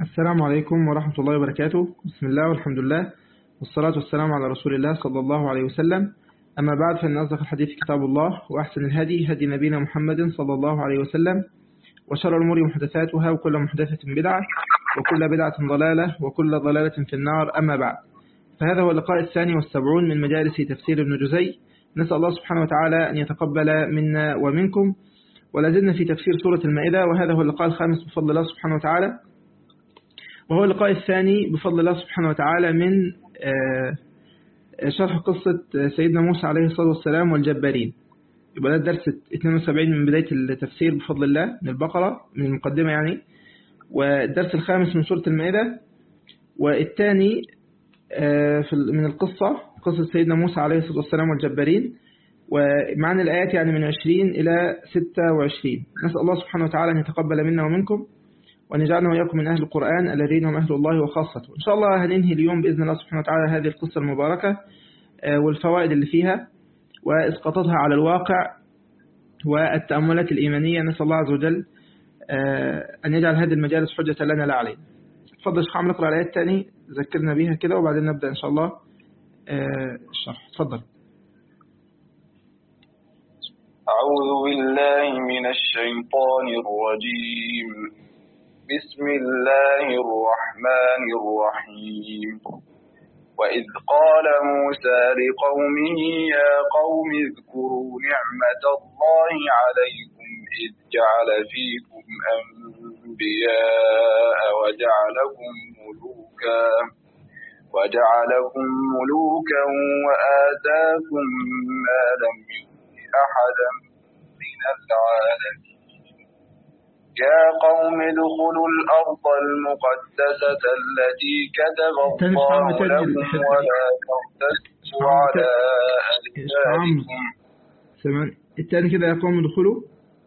السلام عليكم ورحمة الله وبركاته بسم الله والحمد لله والصلاة والسلام على رسول الله صلى الله عليه وسلم أما بعد فإن أصدق الحديث كتاب الله وأحسن الهدي هدي نبينا محمد صلى الله عليه وسلم وشر الأمور محدثاتها وكل محدثة بدعة وكل بدعة ضلالة وكل ضلالة في النار أما بعد فهذا هو اللقاء الثاني والسبعون من مجالس تفسير ابن جزي نسأل الله سبحانه وتعالى أن يتقبل منا ومنكم ولازلنا في تفسير سورة المائدة وهذا هو اللقاء الخامس بفضل الله سبحانه وتعالى وهو اللقاء الثاني بفضل الله سبحانه وتعالى من شرح قصة سيدنا موسى عليه الصلاة والسلام والجبارين يبقى ده الدرس 72 من بداية التفسير بفضل الله من البقرة من المقدمة يعني والدرس الخامس من سورة المائدة والثاني من القصة قصة سيدنا موسى عليه الصلاة والسلام والجبارين ومعنى الآيات يعني من 20 إلى 26 نسأل الله سبحانه وتعالى أن يتقبل منا ومنكم وأن يجعلنا وإياكم من أهل القرآن الذين هم أهل الله وخاصته إن شاء الله هننهي اليوم بإذن الله سبحانه وتعالى هذه القصة المباركة والفوائد اللي فيها وإسقاطاتها على الواقع والتأملات الإيمانية نسأل الله عز وجل أن يجعل هذه المجالس حجة لنا لا علينا تفضل شيخ عم نقرأ الآيات الثاني ذكرنا بيها كده وبعدين نبدأ إن شاء الله الشرح تفضل أعوذ بالله من الشيطان الرجيم بسم الله الرحمن الرحيم وإذ قال موسى لقومه يا قوم اذكروا نعمة الله عليكم إذ جعل فيكم أنبياء وجعلكم ملوكا وجعلكم ملوكا وآتاكم ما لم يؤت أحدا من العالمين يا قوم ادخلوا الأرض المقدسة التي كتب الله لكم ولا ترتدوا على أدباركم سمعان الثاني كده يا قوم ادخلوا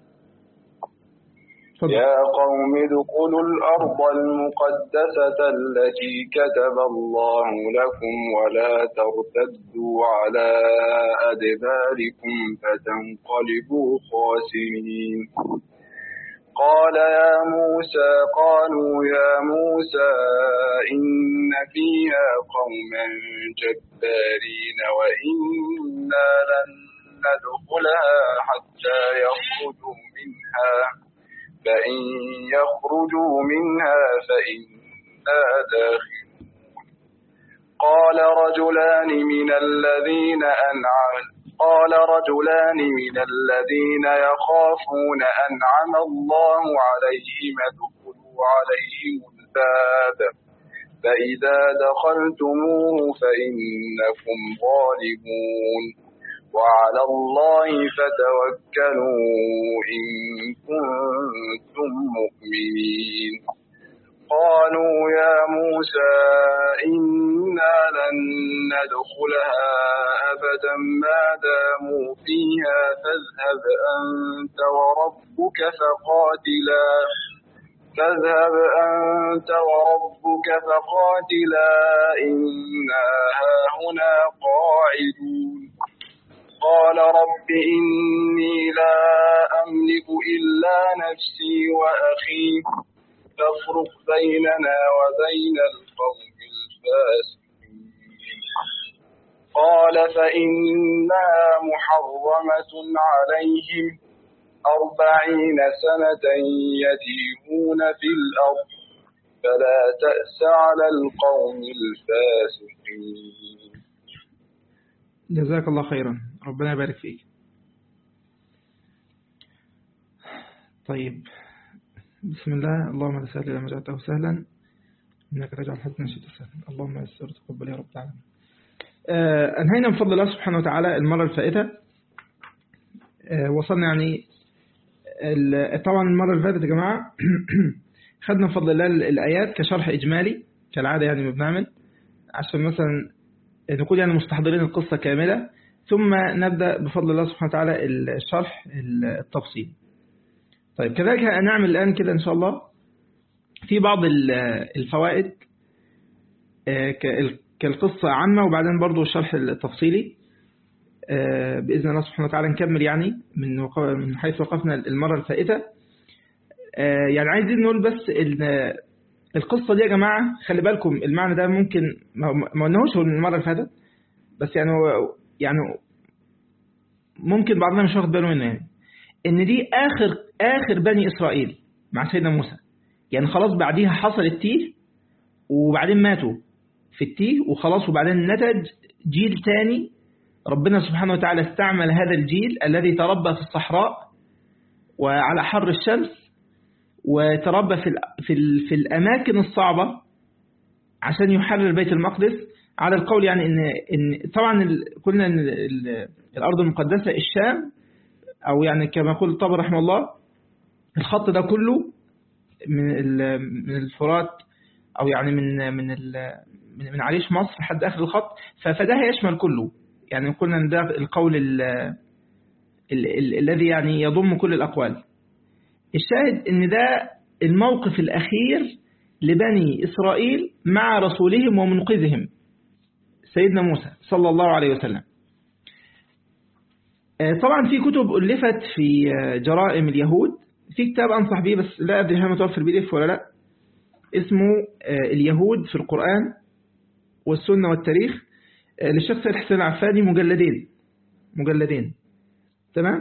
يا قوم ادخلوا الأرض المقدسة التي كتب الله لكم ولا ترتدوا على أدباركم فتنقلبوا خاسرين قال يا موسى قالوا يا موسى إن فيها قوما جبارين وإنا لن ندخلها حتى يخرجوا منها فإن يخرجوا منها فإنا داخلون قال رجلان من الذين أنعم قال رجلان من الذين يخافون أنعم الله عليهم ادخلوا عليهم الباب فإذا دخلتموه فإنكم غالبون وعلى الله فتوكلوا إن كنتم مؤمنين قالوا يا موسى إنا لن ندخلها أبدا ما داموا فيها فاذهب أنت وربك فقاتلا فاذهب أنت وربك فقاتلا إنا هاهنا قاعدون قال رب إني لا أملك إلا نفسي وأخي فافرق بيننا وبين القوم الفاسقين قال فإنها محرمة عليهم أربعين سنة يتيهون في الأرض فلا تأس على القوم الفاسقين جزاك الله خيرا ربنا يبارك فيك طيب بسم الله اللهم لا سهل الا ما جعلته سهلا انك تجعل الحزن شئت سهلا اللهم يسر تقبل يا رب العالمين آه انهينا بفضل الله سبحانه وتعالى المره الفائته آه وصلنا يعني طبعا المره اللي فاتت يا جماعه خدنا بفضل الله الايات كشرح اجمالي كالعاده يعني ما بنعمل عشان مثلا نكون يعني مستحضرين القصه كامله ثم نبدا بفضل الله سبحانه وتعالى الشرح التفصيلي طيب كذلك هنعمل الآن كده إن شاء الله في بعض الفوائد كالقصة عامة وبعدين برضو الشرح التفصيلي بإذن الله سبحانه وتعالى نكمل يعني من من حيث وقفنا المرة الفائتة يعني عايزين نقول بس إن القصة دي يا جماعة خلي بالكم المعنى ده ممكن ما قلناهوش المرة اللي فاتت بس يعني هو يعني ممكن بعضنا مش واخد باله منه يعني ان دي اخر اخر بني اسرائيل مع سيدنا موسى يعني خلاص بعديها حصل التيه وبعدين ماتوا في التيه وخلاص وبعدين نتج جيل تاني ربنا سبحانه وتعالى استعمل هذا الجيل الذي تربى في الصحراء وعلى حر الشمس وتربى في في في الاماكن الصعبه عشان يحرر بيت المقدس على القول يعني ان ان طبعا قلنا ان الارض المقدسه الشام او يعني كما يقول الطبري رحمه الله الخط ده كله من من الفرات او يعني من من من عريش مصر لحد اخر الخط فده يشمل كله يعني قلنا ان ده القول الذي يعني يضم كل الاقوال الشاهد ان ده الموقف الاخير لبني اسرائيل مع رسولهم ومنقذهم سيدنا موسى صلى الله عليه وسلم طبعا في كتب ألفت في جرائم اليهود في كتاب أنصح به بس لا أدري هل متوفر بي ولا لا اسمه اليهود في القرآن والسنة والتاريخ للشيخ سيد حسين العفاني مجلدين مجلدين تمام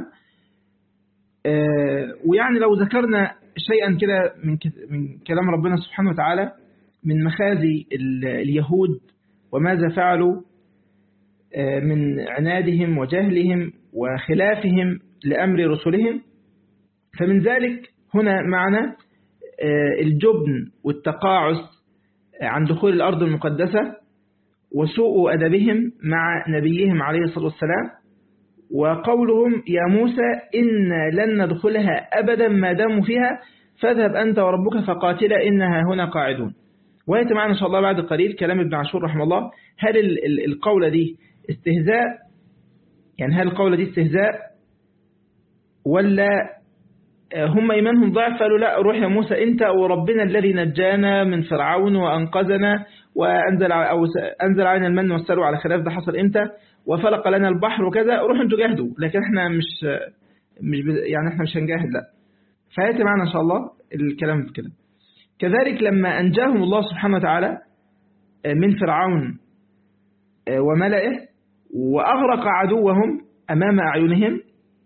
ويعني لو ذكرنا شيئا كده من من كلام ربنا سبحانه وتعالى من مخازي اليهود وماذا فعلوا من عنادهم وجهلهم وخلافهم لأمر رسلهم فمن ذلك هنا معنا الجبن والتقاعس عن دخول الأرض المقدسة وسوء أدبهم مع نبيهم عليه الصلاة والسلام وقولهم يا موسى إنا لن ندخلها أبدا ما داموا فيها فاذهب أنت وربك فقاتلا إنها هنا قاعدون ويأتي معنا إن شاء الله بعد قليل كلام ابن عاشور رحمه الله هل القولة دي استهزاء يعني هل القولة دي استهزاء ولا هم إيمانهم ضعف قالوا لا روح يا موسى أنت وربنا الذي نجانا من فرعون وأنقذنا وأنزل أو أنزل علينا المن والسلوى على خلاف ده حصل إمتى وفلق لنا البحر وكذا روحوا أنتوا جاهدوا لكن إحنا مش مش يعني إحنا مش هنجاهد لا فيأتي معنا إن شاء الله الكلام في كده كذلك لما أنجاهم الله سبحانه وتعالى من فرعون وملئه وأغرق عدوهم أمام أعينهم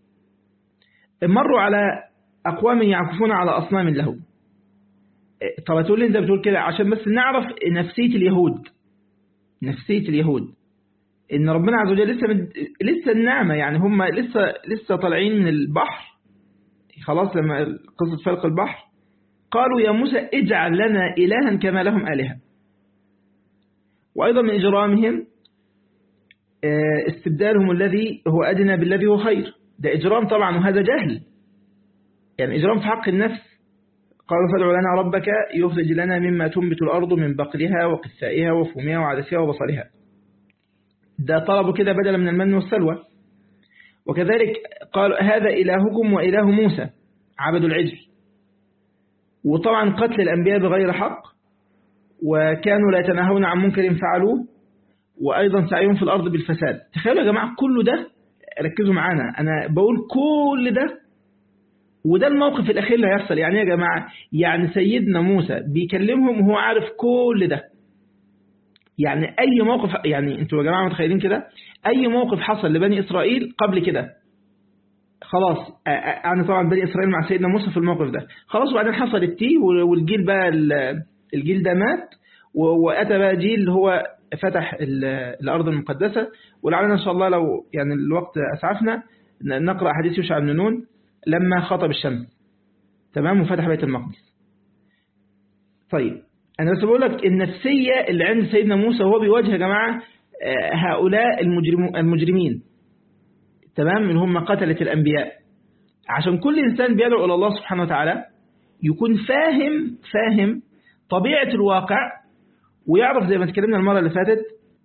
مروا على أقوام يعكفون على أصنام له طب تقول لي أنت بتقول كده عشان بس نعرف نفسية اليهود نفسية اليهود إن ربنا عز وجل لسه مد... لسه النعمة يعني هم لسه لسه طالعين من البحر خلاص لما قصة فلق البحر قالوا يا موسى اجعل لنا إلها كما لهم آلهة وأيضا من إجرامهم استبدالهم الذي هو أدنى بالذي هو خير ده إجرام طبعا وهذا جهل يعني إجرام في حق النفس قالوا فادع لنا ربك يخرج لنا مما تنبت الأرض من بقلها وقثائها وفومها وعدسها وبصلها ده طلبوا كده بدلا من المن والسلوى وكذلك قال هذا إلهكم وإله موسى عبدوا العجل وطبعا قتل الأنبياء بغير حق وكانوا لا يتناهون عن منكر فعلوه وأيضا سعيهم في الأرض بالفساد تخيلوا يا جماعة كل ده ركزوا معانا أنا بقول كل ده وده الموقف الأخير اللي هيحصل يعني يا جماعة يعني سيدنا موسى بيكلمهم وهو عارف كل ده يعني أي موقف يعني أنتوا يا جماعة متخيلين كده أي موقف حصل لبني إسرائيل قبل كده خلاص أنا طبعا بني إسرائيل مع سيدنا موسى في الموقف ده خلاص وبعدين حصل التيه والجيل بقى الجيل ده مات وأتى بقى جيل هو فتح الأرض المقدسة ولعلنا إن شاء الله لو يعني الوقت أسعفنا نقرأ حديث يوشع بن نون لما خطب الشمس تمام وفتح بيت المقدس طيب أنا بس بقول لك النفسية اللي عند سيدنا موسى وهو بيواجه يا جماعة هؤلاء المجرم المجرمين تمام من هم قتلة الأنبياء عشان كل إنسان بيدعو إلى الله سبحانه وتعالى يكون فاهم فاهم طبيعة الواقع ويعرف زي ما اتكلمنا المرة اللي فاتت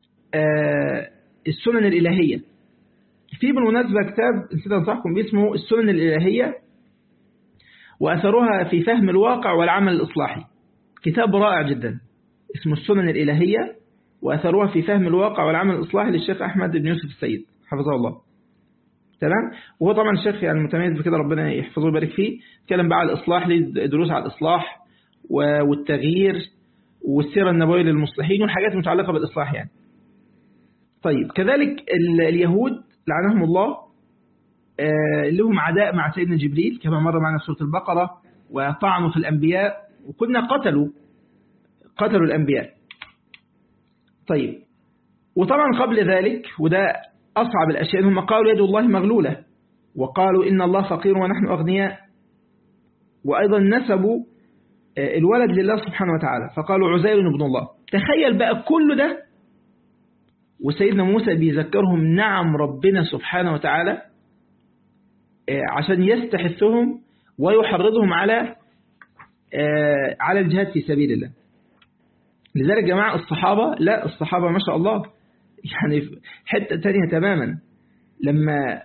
السنن الإلهية في بالمناسبة كتاب نسيت أنصحكم باسمه السنن الإلهية وأثرها في فهم الواقع والعمل الإصلاحي كتاب رائع جدا اسمه السنن الإلهية وأثرها في فهم الواقع والعمل الإصلاحي للشيخ أحمد بن يوسف السيد حفظه الله تمام وهو طبعا الشيخ يعني متميز بكده ربنا يحفظه ويبارك فيه اتكلم بقى على الإصلاح ليه دروس على الإصلاح والتغيير والسيرة النبوية للمصلحين والحاجات المتعلقة بالإصلاح يعني طيب كذلك اليهود لعنهم الله لهم عداء مع سيدنا جبريل كما مر معنا في سورة البقرة وطعنوا في الأنبياء وكنا قتلوا قتلوا الأنبياء طيب وطبعا قبل ذلك وده أصعب الأشياء هم قالوا يد الله مغلولة وقالوا إن الله فقير ونحن أغنياء وأيضا نسبوا الولد لله سبحانه وتعالى فقالوا عزير ابن الله تخيل بقى كل ده وسيدنا موسى بيذكرهم نعم ربنا سبحانه وتعالى عشان يستحثهم ويحرضهم على على الجهاد في سبيل الله لذلك يا جماعة الصحابة لا الصحابة ما شاء الله يعني حتة تانية تماما لما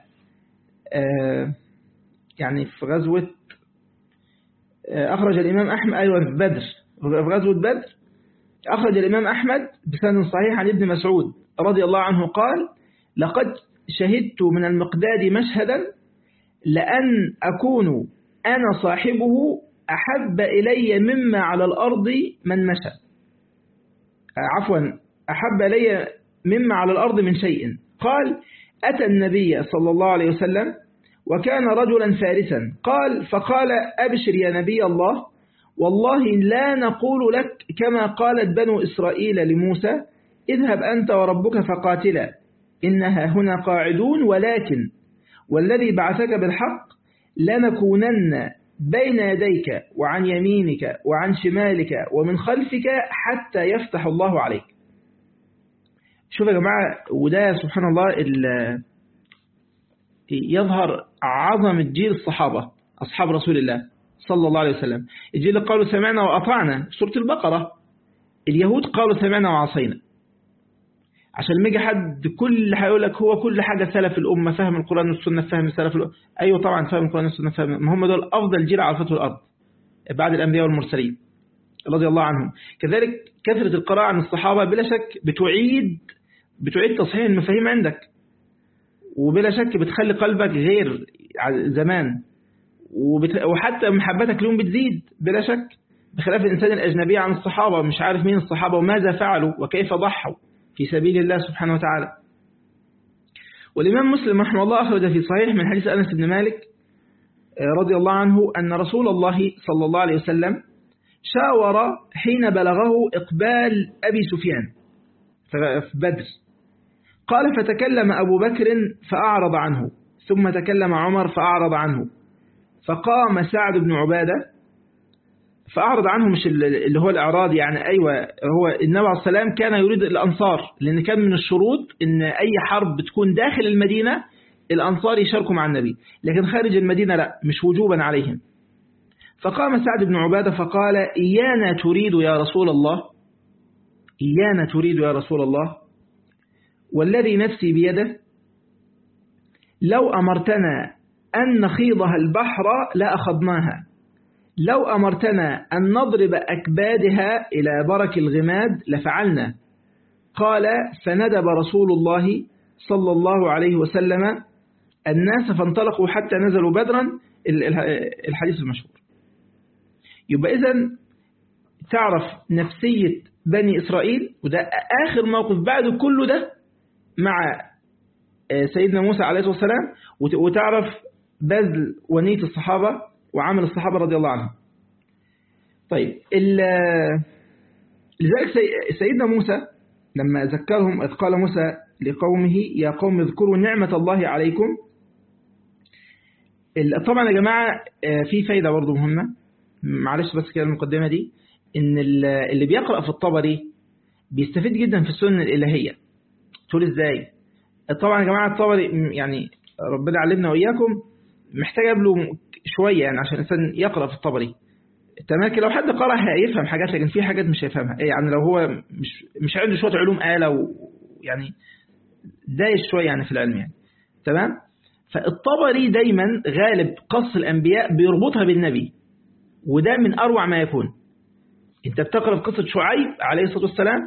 يعني في غزوة أخرج الإمام أحمد أيوة في بدر في غزوة بدر أخرج الإمام أحمد بسند صحيح عن ابن مسعود رضي الله عنه قال لقد شهدت من المقداد مشهدا لأن أكون أنا صاحبه أحب إلي مما على الأرض من مشى عفوا أحب إلي مما على الأرض من شيء قال أتى النبي صلى الله عليه وسلم وكان رجلا فارسا قال فقال أبشر يا نبي الله والله لا نقول لك كما قالت بنو إسرائيل لموسى اذهب أنت وربك فقاتلا إنها هنا قاعدون ولكن والذي بعثك بالحق لنكونن بين يديك وعن يمينك وعن شمالك ومن خلفك حتى يفتح الله عليك شوف يا جماعة وده سبحان الله يظهر عظمة جيل الصحابة أصحاب رسول الله صلى الله عليه وسلم الجيل اللي قالوا سمعنا وأطعنا سورة البقرة اليهود قالوا سمعنا وعصينا عشان لما يجي حد كل هيقول لك هو كل حاجة سلف الأمة فهم القرآن والسنة فهم سلف الأمة أيوة طبعا فهم القرآن والسنة فهم ما هم دول أفضل جيل على فطر الأرض بعد الأنبياء والمرسلين رضي الله عنهم كذلك كثرة القراءة عن الصحابة بلا شك بتعيد بتعيد تصحيح المفاهيم عندك وبلا شك بتخلي قلبك غير زمان وبت... وحتى محبتك لهم بتزيد بلا شك بخلاف الإنسان الأجنبي عن الصحابة مش عارف مين الصحابة وماذا فعلوا وكيف ضحوا في سبيل الله سبحانه وتعالى والإمام مسلم رحمه الله أخرج في صحيح من حديث أنس بن مالك رضي الله عنه أن رسول الله صلى الله عليه وسلم شاور حين بلغه إقبال أبي سفيان في بدر قال فتكلم أبو بكر فأعرض عنه ثم تكلم عمر فأعرض عنه فقام سعد بن عبادة فأعرض عنه مش اللي هو الإعراض يعني أيوة هو النبي عليه السلام كان يريد الأنصار لأن كان من الشروط إن أي حرب بتكون داخل المدينة الأنصار يشاركوا مع النبي لكن خارج المدينة لا مش وجوبا عليهم فقام سعد بن عبادة فقال إيانا تريد يا رسول الله إيانا تريد يا رسول الله والذي نفسي بيده لو أمرتنا أن نخيضها البحر لأخذناها لو أمرتنا أن نضرب أكبادها إلى برك الغماد لفعلنا قال فندب رسول الله صلى الله عليه وسلم الناس فانطلقوا حتى نزلوا بدرا الحديث المشهور يبقى إذن تعرف نفسية بني إسرائيل وده آخر موقف بعد كل ده مع سيدنا موسى عليه الصلاة والسلام وتعرف بذل ونية الصحابة وعمل الصحابة رضي الله عنهم طيب لذلك سيدنا موسى لما ذكرهم إذ قال موسى لقومه يا قوم اذكروا نعمة الله عليكم طبعا يا جماعة في فايدة برضو مهمة معلش بس كده المقدمة دي ان اللي بيقرأ في الطبري بيستفيد جدا في السنة الإلهية تقول ازاي طبعا يا جماعة الطبري يعني ربنا علمنا وإياكم محتاج قبله شوية يعني عشان الإنسان يقرأ في الطبري تمام لو حد قرأ هيفهم حاجات لكن في حاجات مش هيفهمها يعني لو هو مش مش عنده شوية علوم آلة ويعني دايش شوية يعني في العلم يعني تمام فالطبري دايما غالب قص الأنبياء بيربطها بالنبي وده من أروع ما يكون انت بتقرأ في قصة شعيب عليه الصلاة والسلام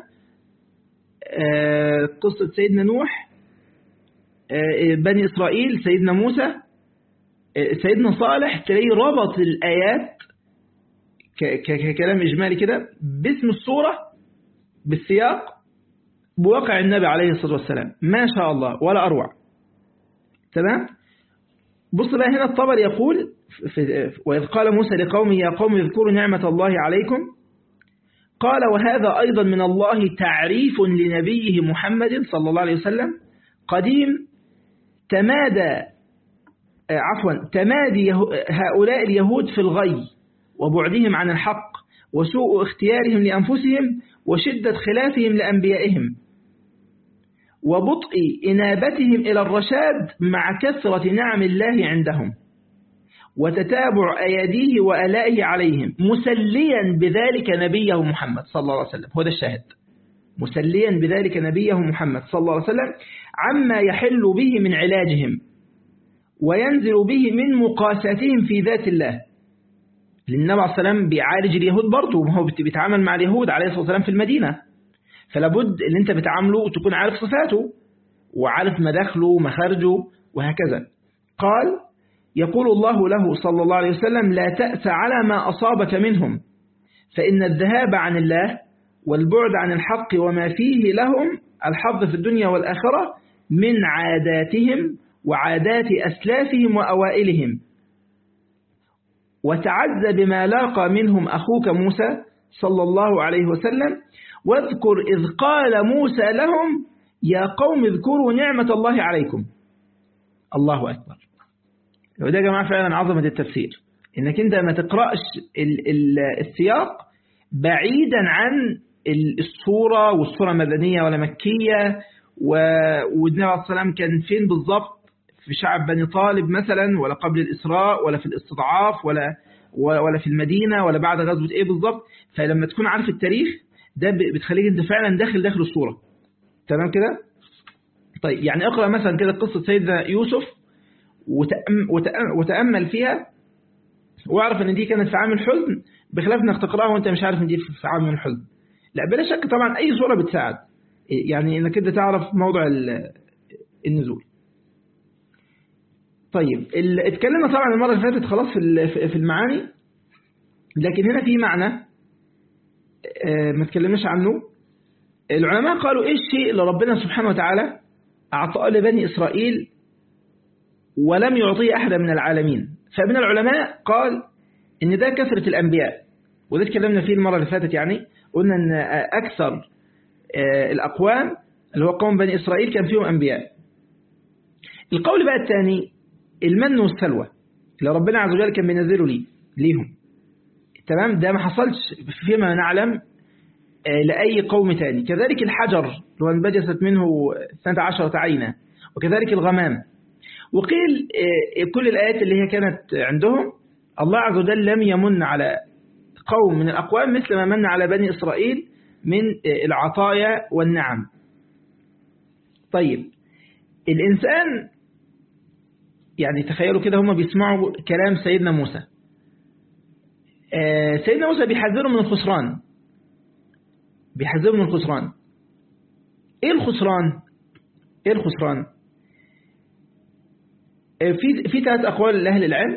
قصة سيدنا نوح بني إسرائيل سيدنا موسى سيدنا صالح تلاقيه ربط الآيات ككلام إجمالي كده باسم الصورة بالسياق بواقع النبي عليه الصلاة والسلام ما شاء الله ولا أروع تمام بص بقى هنا الطبر يقول في وإذ قال موسى لقومه يا قوم اذكروا نعمة الله عليكم قال وهذا أيضا من الله تعريف لنبيه محمد صلى الله عليه وسلم قديم تمادى عفوا تمادي هؤلاء اليهود في الغي وبعدهم عن الحق وسوء اختيارهم لأنفسهم وشدة خلافهم لأنبيائهم وبطء إنابتهم إلى الرشاد مع كثرة نعم الله عندهم وتتابع أيديه وألائه عليهم مسليا بذلك نبيه محمد صلى الله عليه وسلم هو ده الشاهد مسليا بذلك نبيه محمد صلى الله عليه وسلم عما يحل به من علاجهم وينزل به من مقاساتهم في ذات الله لأن النبي عليه السلام بيعالج اليهود برضه وهو بيتعامل مع اليهود عليه الصلاة والسلام في المدينة فلابد ان انت بتعامله تكون عارف صفاته وعارف مداخله ومخارجه وهكذا قال يقول الله له صلى الله عليه وسلم لا تأس على ما أصابك منهم فإن الذهاب عن الله والبعد عن الحق وما فيه لهم الحظ في الدنيا والآخرة من عاداتهم وعادات أسلافهم وأوائلهم وتعز بما لاقى منهم أخوك موسى صلى الله عليه وسلم واذكر إذ قال موسى لهم يا قوم اذكروا نعمة الله عليكم الله أكبر وده يا جماعة فعلا عظمة التفسير إنك أنت ما تقرأش ال ال السياق بعيدا عن الصورة والصورة مدنية ولا مكية والنبي عليه السلام كان فين بالضبط في شعب بني طالب مثلا ولا قبل الإسراء ولا في الاستضعاف ولا ولا في المدينة ولا بعد غزوة إيه بالضبط فلما تكون عارف التاريخ ده بتخليك أنت فعلا داخل داخل الصورة تمام كده طيب يعني اقرأ مثلا كده قصة سيدنا يوسف وتأمل فيها واعرف ان دي كانت في عام الحزن بخلاف انك تقراها وانت مش عارف ان دي في عام الحزن لا بلا شك طبعا اي صورة بتساعد يعني انك انت تعرف موضع النزول طيب اتكلمنا طبعا المرة اللي فاتت خلاص في المعاني لكن هنا في معنى ما تكلمناش عنه العلماء قالوا ايه الشيء اللي ربنا سبحانه وتعالى اعطاه لبني اسرائيل ولم يعطيه أحدا من العالمين فمن العلماء قال إن ده كثرة الأنبياء وده اتكلمنا فيه المرة اللي فاتت يعني قلنا أن أكثر الأقوام اللي هو قوم بني إسرائيل كان فيهم أنبياء القول بقى الثاني المن والسلوى اللي ربنا عز وجل كان بينزله لي ليهم تمام ده ما حصلش فيما نعلم لأي قوم تاني كذلك الحجر لو انبجست منه سنة عشرة عينا وكذلك الغمام وقيل كل الآيات اللي هي كانت عندهم الله عز وجل لم يمن على قوم من الأقوام مثل ما من على بني إسرائيل من العطايا والنعم طيب الإنسان يعني تخيلوا كده هم بيسمعوا كلام سيدنا موسى سيدنا موسى بيحذروا من الخسران بيحذروا من الخسران ايه الخسران ايه الخسران في في ثلاث أقوال لأهل العلم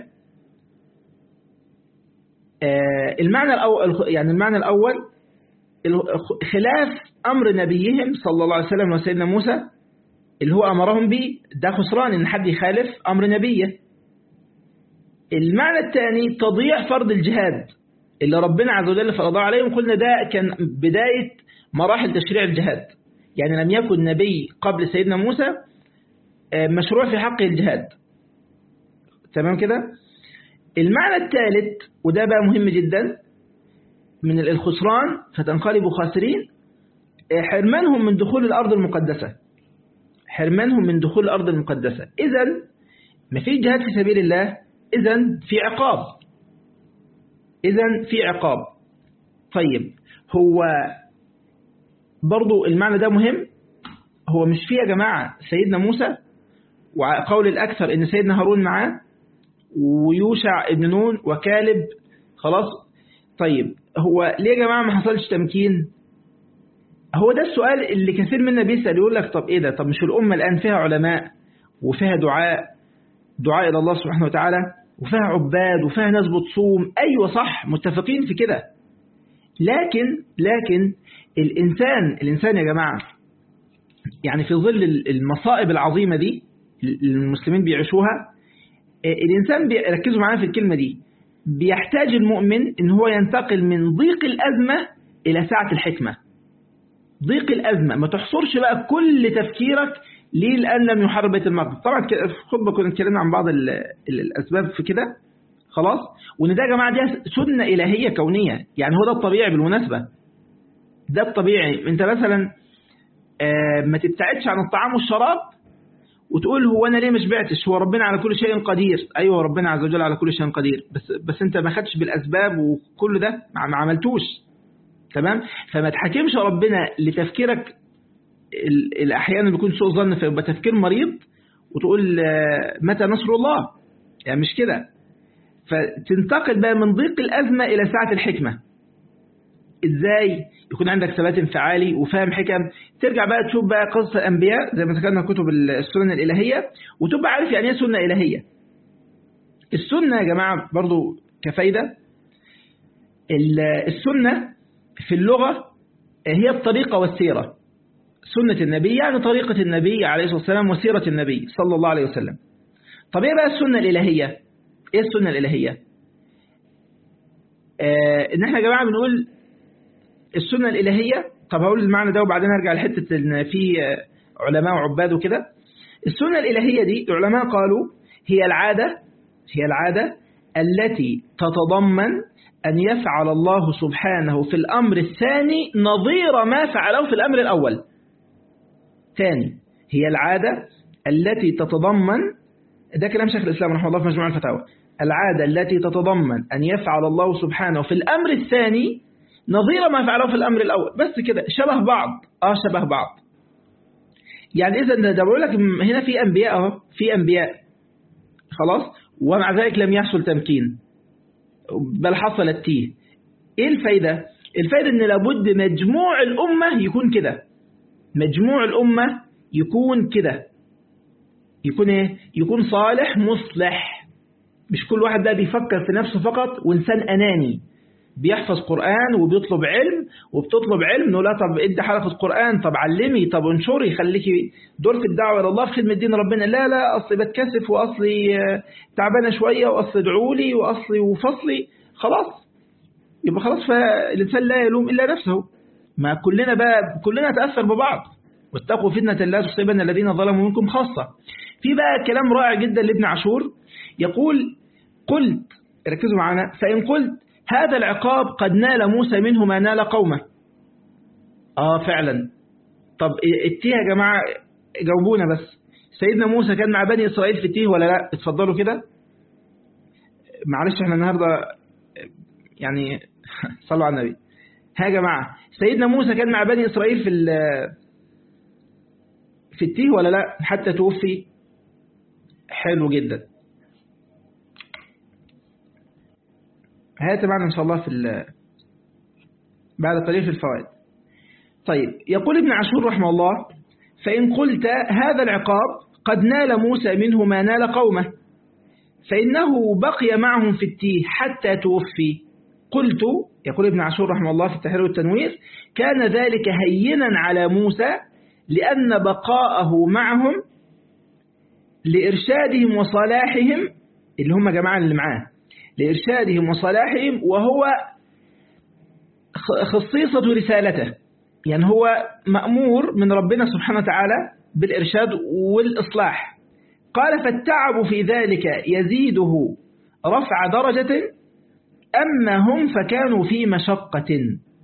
المعنى الأول يعني المعنى الأول خلاف أمر نبيهم صلى الله عليه وسلم وسيدنا موسى اللي هو أمرهم به ده خسران إن حد يخالف أمر نبيه المعنى الثاني تضييع فرض الجهاد اللي ربنا عز وجل فرضه عليهم قلنا ده كان بداية مراحل تشريع الجهاد يعني لم يكن نبي قبل سيدنا موسى مشروع في حقه الجهاد تمام كده المعنى الثالث وده بقى مهم جدا من الخسران فتنقلبوا خاسرين حرمانهم من دخول الأرض المقدسة حرمانهم من دخول الأرض المقدسة إذا ما في جهاد في سبيل الله إذا في عقاب إذا في عقاب طيب هو برضو المعنى ده مهم هو مش فيه يا جماعة سيدنا موسى وقول الأكثر إن سيدنا هارون معاه ويوشع ابن نون وكالب خلاص طيب هو ليه يا جماعة ما حصلش تمكين هو ده السؤال اللي كثير منا بيسأل يقول لك طب ايه ده طب مش الأمة الآن فيها علماء وفيها دعاء دعاء إلى الله سبحانه وتعالى وفيها عباد وفيها ناس بتصوم أيوة صح متفقين في كده لكن لكن الإنسان الإنسان يا جماعة يعني في ظل المصائب العظيمة دي المسلمين بيعيشوها الإنسان ركزوا معانا في الكلمة دي بيحتاج المؤمن إن هو ينتقل من ضيق الأزمة إلى سعة الحكمة ضيق الأزمة ما تحصرش بقى كل تفكيرك ليه الآن لم يحرر بيت المقدس طبعا في خطبة كنا اتكلمنا عن بعض الأسباب في كده خلاص وإن ده يا جماعة دي سنة إلهية كونية يعني هو ده الطبيعي بالمناسبة ده الطبيعي أنت مثلا ما تبتعدش عن الطعام والشراب وتقول هو انا ليه ما شبعتش هو ربنا على كل شيء قدير ايوه ربنا عز وجل على كل شيء قدير بس بس انت ما خدتش بالاسباب وكل ده ما عملتوش تمام فما تحاكمش ربنا لتفكيرك الاحيان بيكون سوء ظن فيبقى تفكير مريض وتقول متى نصر الله يعني مش كده فتنتقل بقى من ضيق الازمه الى سعه الحكمه ازاي يكون عندك ثبات انفعالي وفاهم حكم ترجع بقى تشوف بقى قصص الانبياء زي ما ذكرنا كتب السنن الالهيه وتبقى عارف يعني ايه سنه الهيه السنه يا جماعه برضو كفايده السنه في اللغه هي الطريقه والسيره سنه النبي يعني طريقه النبي عليه الصلاه والسلام وسيره النبي صلى الله عليه وسلم طب ايه بقى السنه الالهيه ايه السنه الالهيه آه ان احنا يا جماعه بنقول السنة الإلهية طب هقول المعنى ده وبعدين أرجع لحتة إن في علماء وعباد وكده السنة الإلهية دي العلماء قالوا هي العادة هي العادة التي تتضمن أن يفعل الله سبحانه في الأمر الثاني نظير ما فعله في الأمر الأول ثاني هي العادة التي تتضمن ده كلام شيخ الإسلام رحمه الله في مجموع الفتاوى العادة التي تتضمن أن يفعل الله سبحانه في الأمر الثاني نظير ما فعله في الأمر الأول بس كده شبه بعض آه شبه بعض يعني إذا ده بقول لك هنا في أنبياء أهو في أنبياء خلاص ومع ذلك لم يحصل تمكين بل حصل التيه إيه الفايدة؟ الفايدة إن لابد مجموع الأمة يكون كده مجموع الأمة يكون كده يكون إيه؟ يكون صالح مصلح مش كل واحد ده بيفكر في نفسه فقط وإنسان أناني بيحفظ قرآن وبيطلب علم وبتطلب علم نقول لها طب ادي حلقة قرآن طب علمي طب انشري خليكي دور في الدعوة إلى الله في خدمة دين ربنا لا لا أصلي بتكسف وأصلي تعبانة شوية وأصلي ادعوا لي وأصلي وفصلي خلاص يبقى خلاص فالإنسان لا يلوم إلا نفسه ما كلنا بقى كلنا تأثر ببعض واتقوا فتنة لا تصيبن الذين ظلموا منكم خاصة في بقى كلام رائع جدا لابن عاشور يقول قلت ركزوا معنا فإن قلت هذا العقاب قد نال موسى منه ما نال قومه آه فعلا طب التيه يا جماعة جاوبونا بس سيدنا موسى كان مع بني إسرائيل في التيه ولا لا اتفضلوا كده معلش احنا النهاردة يعني صلوا على النبي ها يا جماعة سيدنا موسى كان مع بني إسرائيل في في التيه ولا لا حتى توفي حلو جدا هات معنا إن شاء الله في بعد قليل في الفوائد طيب يقول ابن عاشور رحمه الله فإن قلت هذا العقاب قد نال موسى منه ما نال قومه فإنه بقي معهم في التيه حتى توفي قلت يقول ابن عاشور رحمه الله في التحرير والتنوير كان ذلك هينا على موسى لأن بقاءه معهم لإرشادهم وصلاحهم اللي هم جماعة اللي معاه لإرشادهم وصلاحهم وهو خصيصة رسالته يعني هو مأمور من ربنا سبحانه وتعالى بالإرشاد والإصلاح قال فالتعب في ذلك يزيده رفع درجة أما هم فكانوا في مشقة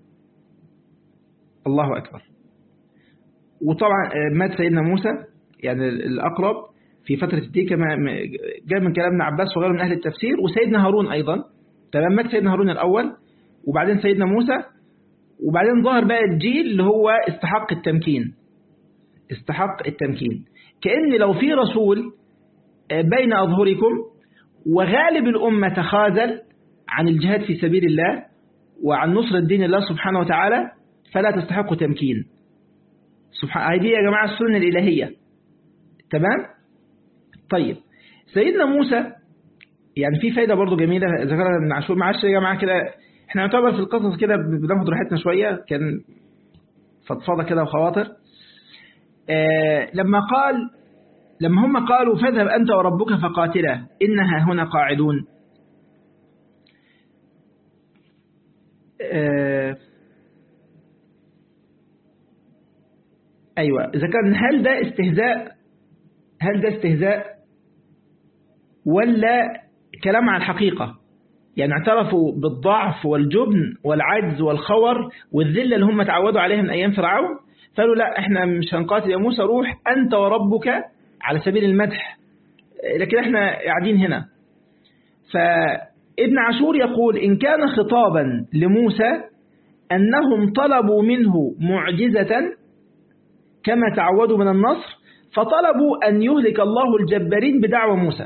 الله أكبر وطبعا مات سيدنا موسى يعني الأقرب في فترة التيه كما جاء من كلام ابن عباس وغيره من أهل التفسير وسيدنا هارون أيضا تمام مات سيدنا هارون الأول وبعدين سيدنا موسى وبعدين ظهر بقى الجيل اللي هو استحق التمكين استحق التمكين كأن لو في رسول بين أظهركم وغالب الأمة تخاذل عن الجهاد في سبيل الله وعن نصر الدين الله سبحانه وتعالى فلا تستحق تمكين سبحان هذه يا جماعة السنة الإلهية تمام طيب سيدنا موسى يعني في فايدة برضو جميلة ذكرها ابن عاشور معلش يا جماعة كده احنا نعتبر في القصص كده بناخد راحتنا شوية كان فضفاضة كده وخواطر آه لما قال لما هم قالوا فاذهب أنت وربك فقاتلا إنها هنا قاعدون آه أيوة إذا كان هل ده استهزاء هل ده استهزاء ولا كلام عن الحقيقة يعني اعترفوا بالضعف والجبن والعجز والخور والذلة اللي هم تعودوا عليها من أيام فرعون قالوا لا احنا مش هنقاتل يا موسى روح أنت وربك على سبيل المدح لكن احنا قاعدين هنا فابن عاشور يقول إن كان خطابا لموسى أنهم طلبوا منه معجزة كما تعودوا من النصر فطلبوا أن يهلك الله الجبارين بدعوى موسى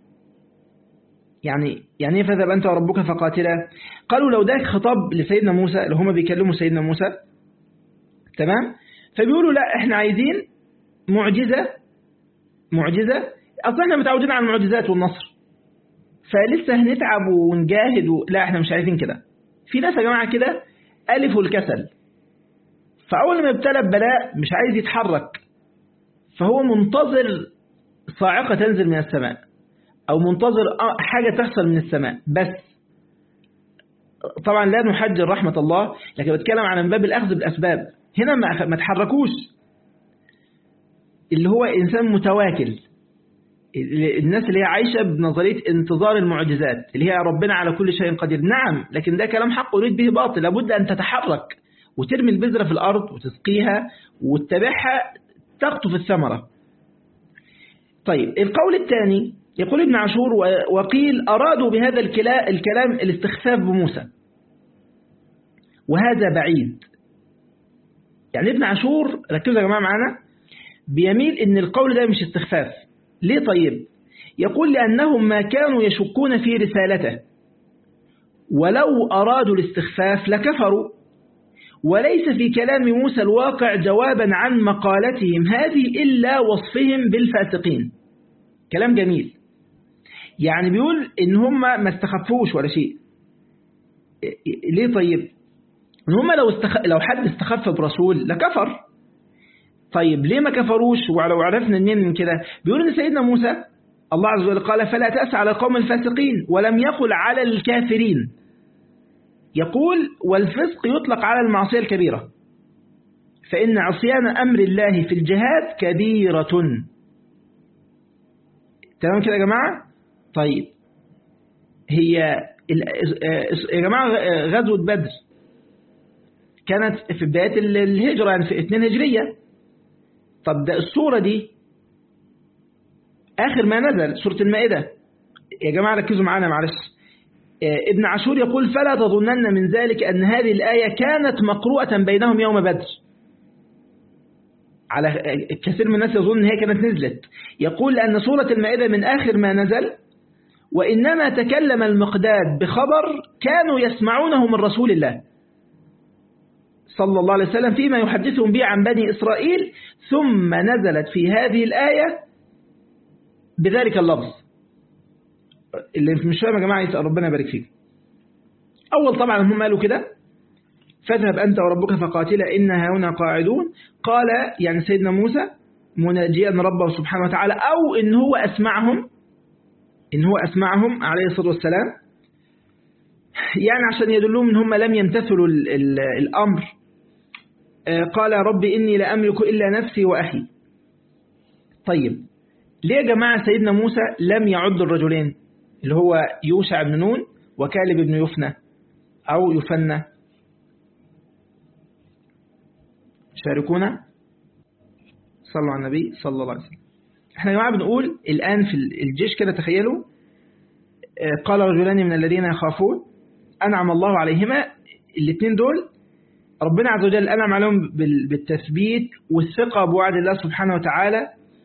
يعني يعني ايه فذهب أنت وربك فقاتلا قالوا لو ده خطاب لسيدنا موسى اللي هم بيكلموا سيدنا موسى تمام فبيقولوا لا احنا عايزين معجزة معجزة أصلا احنا متعودين على المعجزات والنصر فلسه هنتعب ونجاهد و... لا احنا مش عايزين كده في ناس يا جماعة كده ألفوا الكسل فأول ما ابتلى ببلاء مش عايز يتحرك فهو منتظر صاعقة تنزل من السماء أو منتظر حاجة تحصل من السماء بس طبعا لا نحجر رحمة الله لكن بتكلم عن باب الأخذ بالأسباب هنا ما تحركوش اللي هو إنسان متواكل الناس اللي هي عايشة بنظرية انتظار المعجزات اللي هي ربنا على كل شيء قدير نعم لكن ده كلام حق يريد به باطل لابد أن تتحرك وترمي البذرة في الأرض وتسقيها وتتبعها تقطف الثمرة طيب القول الثاني يقول ابن عاشور وقيل أرادوا بهذا الكلام الاستخفاف بموسى وهذا بعيد يعني ابن عاشور ركزوا يا جماعة معانا بيميل ان القول ده مش استخفاف ليه طيب يقول لأنهم ما كانوا يشكون في رسالته ولو أرادوا الاستخفاف لكفروا وليس في كلام موسى الواقع جوابا عن مقالتهم هذه إلا وصفهم بالفاسقين كلام جميل يعني بيقول إن هم ما استخفوش ولا شيء ليه طيب إن هم لو, استخ... لو حد استخف برسول لكفر طيب ليه ما كفروش ولو عرفنا منين من كده بيقول إن سيدنا موسى الله عز وجل قال فلا تأس على القوم الفاسقين ولم يقل على الكافرين يقول والفسق يطلق على المعصية الكبيرة فإن عصيان أمر الله في الجهاد كبيرة تمام كده يا جماعة طيب هي يا جماعة غزوة بدر كانت في بداية الهجرة يعني في 2 هجرية طب ده الصورة دي آخر ما نزل سورة المائدة يا جماعة ركزوا معانا معلش ابن عاشور يقول فلا تظنن من ذلك أن هذه الآية كانت مقروءة بينهم يوم بدر على كثير من الناس يظن أن هي كانت نزلت يقول أن سورة المائدة من آخر ما نزل وإنما تكلم المقداد بخبر كانوا يسمعونه من رسول الله صلى الله عليه وسلم فيما يحدثهم به عن بني إسرائيل ثم نزلت في هذه الآية بذلك اللفظ اللي مش فاهم يا جماعة يسأل ربنا يبارك فيك أول طبعا هم قالوا كده فاذهب أنت وربك فقاتلا إنها هنا قاعدون قال يعني سيدنا موسى مناجيا ربه سبحانه وتعالى أو إن هو أسمعهم إن هو أسمعهم عليه الصلاة والسلام يعني عشان يدلهم إن هم لم يمتثلوا ال ال الأمر قال رب إني لا أملك إلا نفسي وأخي طيب ليه يا جماعة سيدنا موسى لم يعد الرجلين اللي هو يوشع بن نون وكالب بن يفنى أو يفنى شاركونا صلوا على النبي صلى الله عليه وسلم احنا يا جماعة بنقول الآن في الجيش كده تخيلوا قال رجلان من الذين يخافون أنعم الله عليهما الاثنين دول ربنا عز وجل أنعم عليهم بالتثبيت والثقة بوعد الله سبحانه وتعالى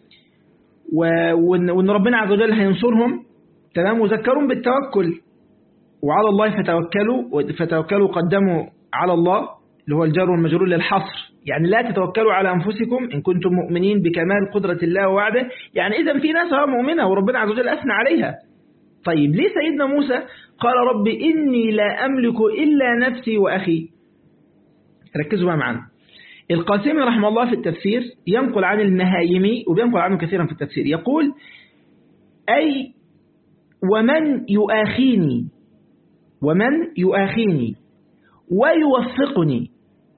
وأن ربنا عز وجل هينصرهم تمام وذكرهم بالتوكل وعلى الله فتوكلوا فتوكلوا قدموا على الله اللي هو الجار والمجرور للحصر يعني لا تتوكلوا على أنفسكم إن كنتم مؤمنين بكمال قدرة الله ووعده يعني إذا في ناس مؤمنة وربنا عز وجل أثنى عليها طيب ليه سيدنا موسى قال رب إني لا أملك إلا نفسي وأخي ركزوا بقى معنا القاسمي رحمه الله في التفسير ينقل عن المهايمي وبينقل عنه كثيرا في التفسير يقول أي ومن يؤاخيني ومن يؤاخيني ويوفقني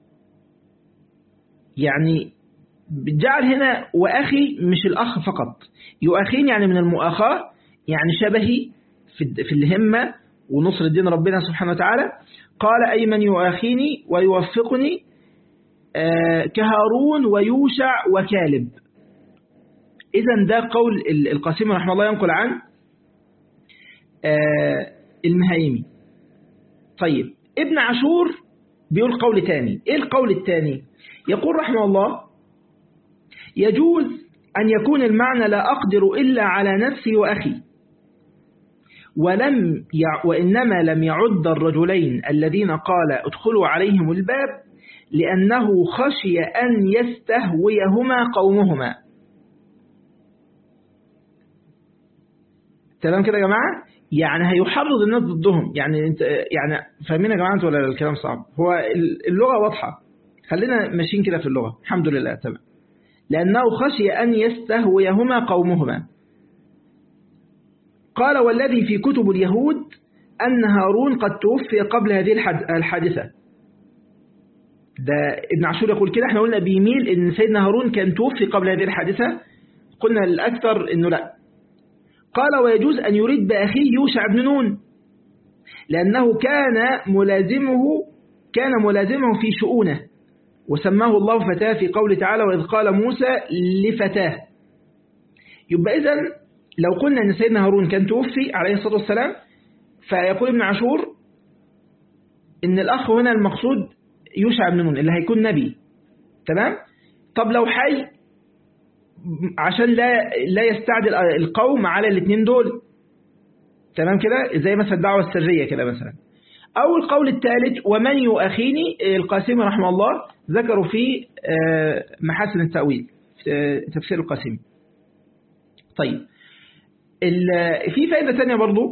يعني جعل هنا وأخي مش الأخ فقط يؤاخيني يعني من المؤاخاة يعني شبهي في الهمة ونصر الدين ربنا سبحانه وتعالى قال أي من يؤاخيني ويوفقني كهارون ويوشع وكالب إذا ده قول القاسم رحمه الله ينقل عن المهايمي طيب ابن عاشور بيقول قول تاني ايه القول التاني يقول رحمه الله يجوز أن يكون المعنى لا أقدر إلا على نفسي وأخي ولم يع... وإنما لم يعد الرجلين الذين قال ادخلوا عليهم الباب لأنه خشي أن يستهويهما قومهما تمام كده يا جماعة يعني هيحرض الناس ضدهم يعني انت يعني فاهمين يا جماعة ولا الكلام صعب هو اللغة واضحة خلينا ماشيين كده في اللغة الحمد لله تمام لأنه خشي أن يستهويهما قومهما قال والذي في كتب اليهود أن هارون قد توفي قبل هذه الحادثة ده ابن عاشور يقول كده احنا قلنا بيميل ان سيدنا هارون كان توفي قبل هذه الحادثة قلنا الأكثر انه لا قال ويجوز أن يريد بأخيه يوشع بن نون لأنه كان ملازمه كان ملازمه في شؤونه وسماه الله فتاة في قوله تعالى وإذ قال موسى لفتاه يبقى إذا لو قلنا أن سيدنا هارون كان توفي عليه الصلاة والسلام فيقول ابن عاشور إن الأخ هنا المقصود يوشع بن نون اللي هيكون نبي تمام طب لو حي عشان لا لا يستعجل القوم على الاثنين دول تمام كده زي مثلا الدعوة السرية كده مثلا أو القول الثالث ومن يؤخيني القاسمي رحمه الله ذكروا في محاسن التأويل في تفسير القاسمي طيب في فائدة ثانية برضو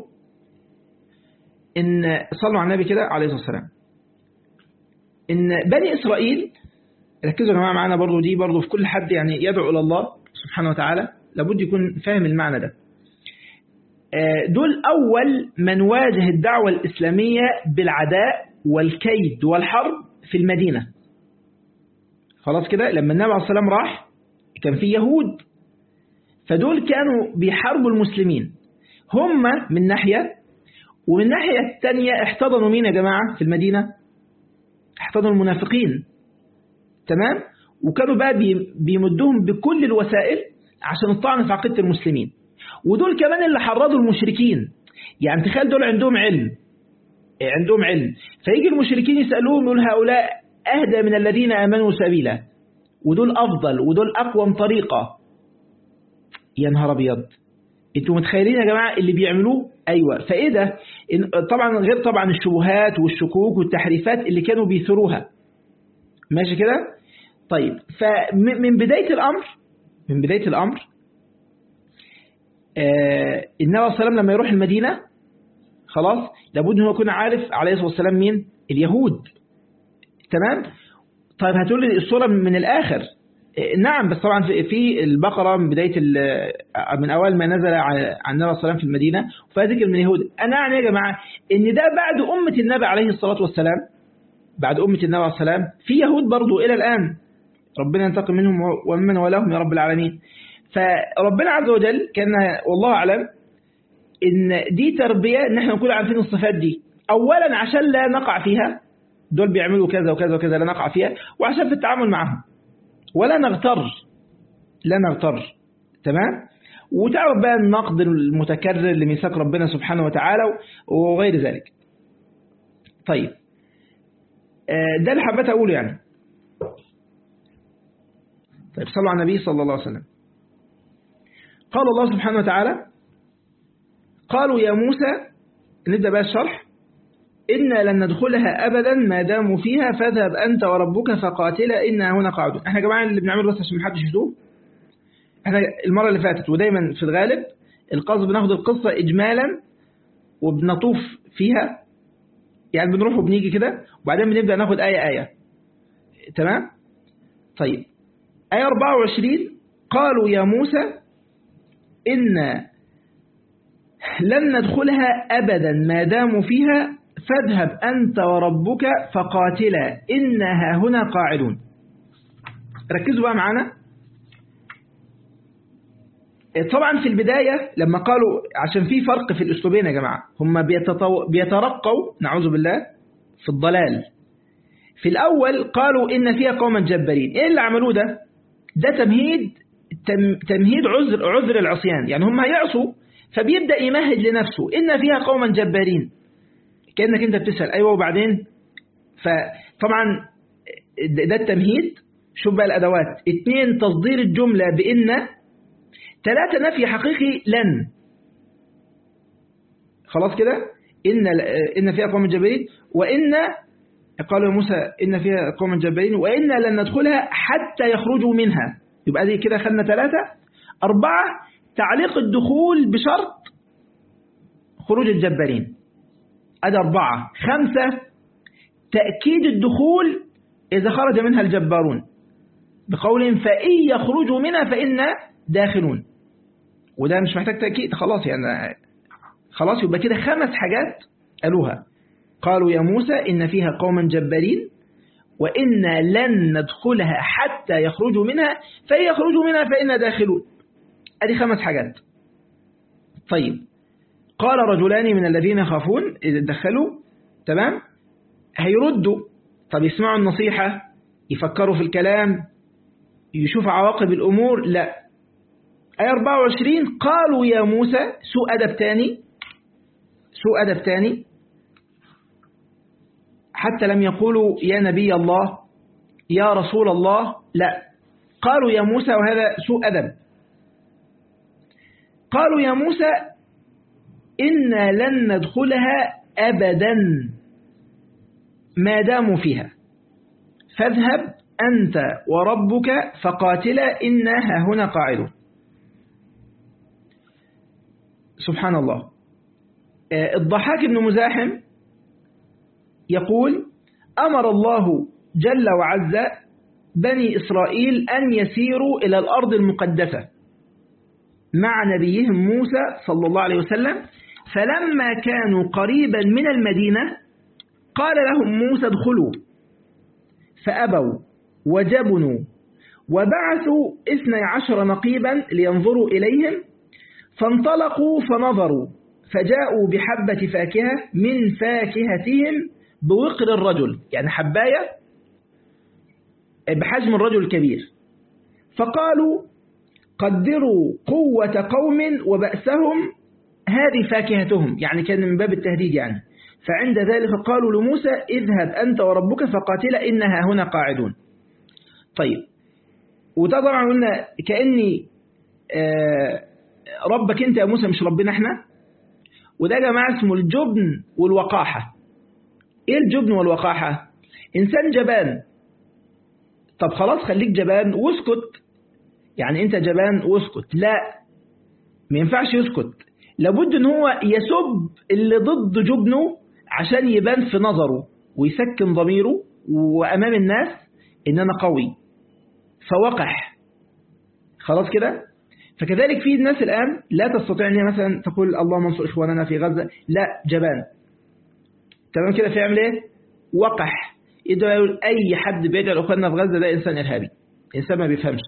إن صلوا على النبي كده عليه الصلاة والسلام إن بني إسرائيل ركزوا يا جماعة معانا برضو دي برضو في كل حد يعني يدعو إلى الله سبحانه وتعالى لابد يكون فاهم المعنى ده دول أول من واجه الدعوة الإسلامية بالعداء والكيد والحرب في المدينة خلاص كده لما النبي عليه الصلاة والسلام راح كان في يهود فدول كانوا بيحاربوا المسلمين هم من ناحية ومن الناحية الثانية احتضنوا مين يا جماعة في المدينة احتضنوا المنافقين تمام وكانوا بقى بيمدهم بكل الوسائل عشان الطعن في عقيدة المسلمين ودول كمان اللي حرضوا المشركين يعني تخيل دول عندهم علم عندهم علم فيجي المشركين يسألوهم يقول هؤلاء أهدى من الذين آمنوا سبيلا ودول أفضل ودول أقوم طريقة يا نهار أبيض انتوا متخيلين يا جماعة اللي بيعملوه أيوة فإيه ده طبعا غير طبعا الشبهات والشكوك والتحريفات اللي كانوا بيثروها ماشي كده طيب فمن بداية الأمر من بداية الأمر آه النبي عليه الصلاة لما يروح المدينة خلاص لابد أنه يكون عارف عليه الصلاة والسلام مين اليهود تمام طيب هتقول لي الصورة من الآخر آه نعم بس طبعا في البقرة من بداية من أول ما نزل عن النبي عليه الصلاة والسلام في المدينة فذكر من اليهود أنا يعني يا جماعة إن ده بعد أمة النبي عليه الصلاة والسلام بعد أمة النبي عليه الصلاة والسلام في يهود برضو إلى الآن ربنا ينتقم منهم ومن ولاهم يا رب العالمين فربنا عز وجل كان والله أعلم إن دي تربية إن احنا نكون عارفين الصفات دي أولا عشان لا نقع فيها دول بيعملوا كذا وكذا وكذا لا نقع فيها وعشان في التعامل معهم ولا نغتر لا نغتر تمام وتعرف بقى النقد المتكرر لميثاق ربنا سبحانه وتعالى وغير ذلك طيب ده اللي حبيت أقوله يعني طيب صلوا على النبي صلى الله عليه وسلم قال الله سبحانه وتعالى قالوا يا موسى نبدأ بقى الشرح إنا لن ندخلها أبدا ما داموا فيها فاذهب أنت وربك فقاتلا إنا هنا قاعدون احنا يا جماعة اللي بنعمله بس عشان محدش يشوف احنا المرة اللي فاتت ودايما في الغالب القصد بناخد القصة إجمالا وبنطوف فيها يعني بنروح وبنيجي كده وبعدين بنبدأ ناخد آية آية تمام طيب آية 24 قالوا يا موسى إن لن ندخلها أبدا ما داموا فيها فاذهب أنت وربك فقاتلا إنها هنا قاعدون ركزوا بقى معانا طبعا في البداية لما قالوا عشان في فرق في الأسلوبين يا جماعة هم بيتطو... بيترقوا نعوذ بالله في الضلال في الأول قالوا إن فيها قوما جبارين إيه اللي عملوه ده ده تمهيد تم... تمهيد عذر عذر العصيان يعني هم هيعصوا فبيبدأ يمهد لنفسه إن فيها قوما جبارين كأنك أنت بتسأل أيوة وبعدين فطبعا ده التمهيد شوف بقى الأدوات اثنين تصدير الجملة بإن ثلاثة نفي حقيقي لن خلاص كده إن إن فيها قوم جبارين وإن قالوا موسى إن فيها قوم جبارين وإن لن ندخلها حتى يخرجوا منها يبقى دي كده خدنا ثلاثة أربعة تعليق الدخول بشرط خروج الجبارين أدي أربعة خمسة تأكيد الدخول إذا خرج منها الجبارون بقولهم فإن يخرجوا منها فإن داخلون وده مش محتاج تأكيد خلاص يعني خلاص يبقى كده خمس حاجات قالوها قالوا يا موسى إن فيها قوما جبارين وإنا لن ندخلها حتى يخرجوا منها فإن يخرجوا منها فإنا داخلون أدي خمس حاجات طيب قال رجلان من الذين يخافون إذا دخلوا تمام هيردوا طب يسمعوا النصيحة يفكروا في الكلام يشوف عواقب الأمور لا آية 24 قالوا يا موسى سوء أدب تاني سوء أدب تاني حتى لم يقولوا يا نبي الله يا رسول الله لا قالوا يا موسى وهذا سوء أدب قالوا يا موسى إنا لن ندخلها أبدا ما داموا فيها فاذهب أنت وربك فقاتلا إنا هنا قاعدون سبحان الله الضحاك بن مزاحم يقول أمر الله جل وعز بني إسرائيل أن يسيروا إلى الأرض المقدسة مع نبيهم موسى صلى الله عليه وسلم فلما كانوا قريبا من المدينة قال لهم موسى ادخلوا فأبوا وجبنوا وبعثوا اثني عشر نقيبا لينظروا إليهم فانطلقوا فنظروا فجاءوا بحبة فاكهة من فاكهتهم بوقر الرجل يعني حباية بحجم الرجل الكبير فقالوا قدروا قوة قوم وبأسهم هذه فاكهتهم يعني كان من باب التهديد يعني فعند ذلك قالوا لموسى اذهب أنت وربك فقاتلا إنها هنا قاعدون طيب وده طبعا قلنا كأني آه ربك انت يا موسى مش ربنا احنا وده يا جماعه اسمه الجبن والوقاحة ايه الجبن والوقاحة انسان جبان طب خلاص خليك جبان واسكت يعني انت جبان واسكت لا ما ينفعش يسكت لابد ان هو يسب اللي ضد جبنه عشان يبان في نظره ويسكن ضميره وامام الناس ان انا قوي فوقح خلاص كده فكذلك في الناس الآن لا تستطيع أن مثلا تقول اللهم انصر إخواننا في غزة لا جبان تمام كده فيعمل إيه وقح يدعو يقول أي حد بيدعو إخواننا في غزة ده إنسان إرهابي إنسان ما بيفهمش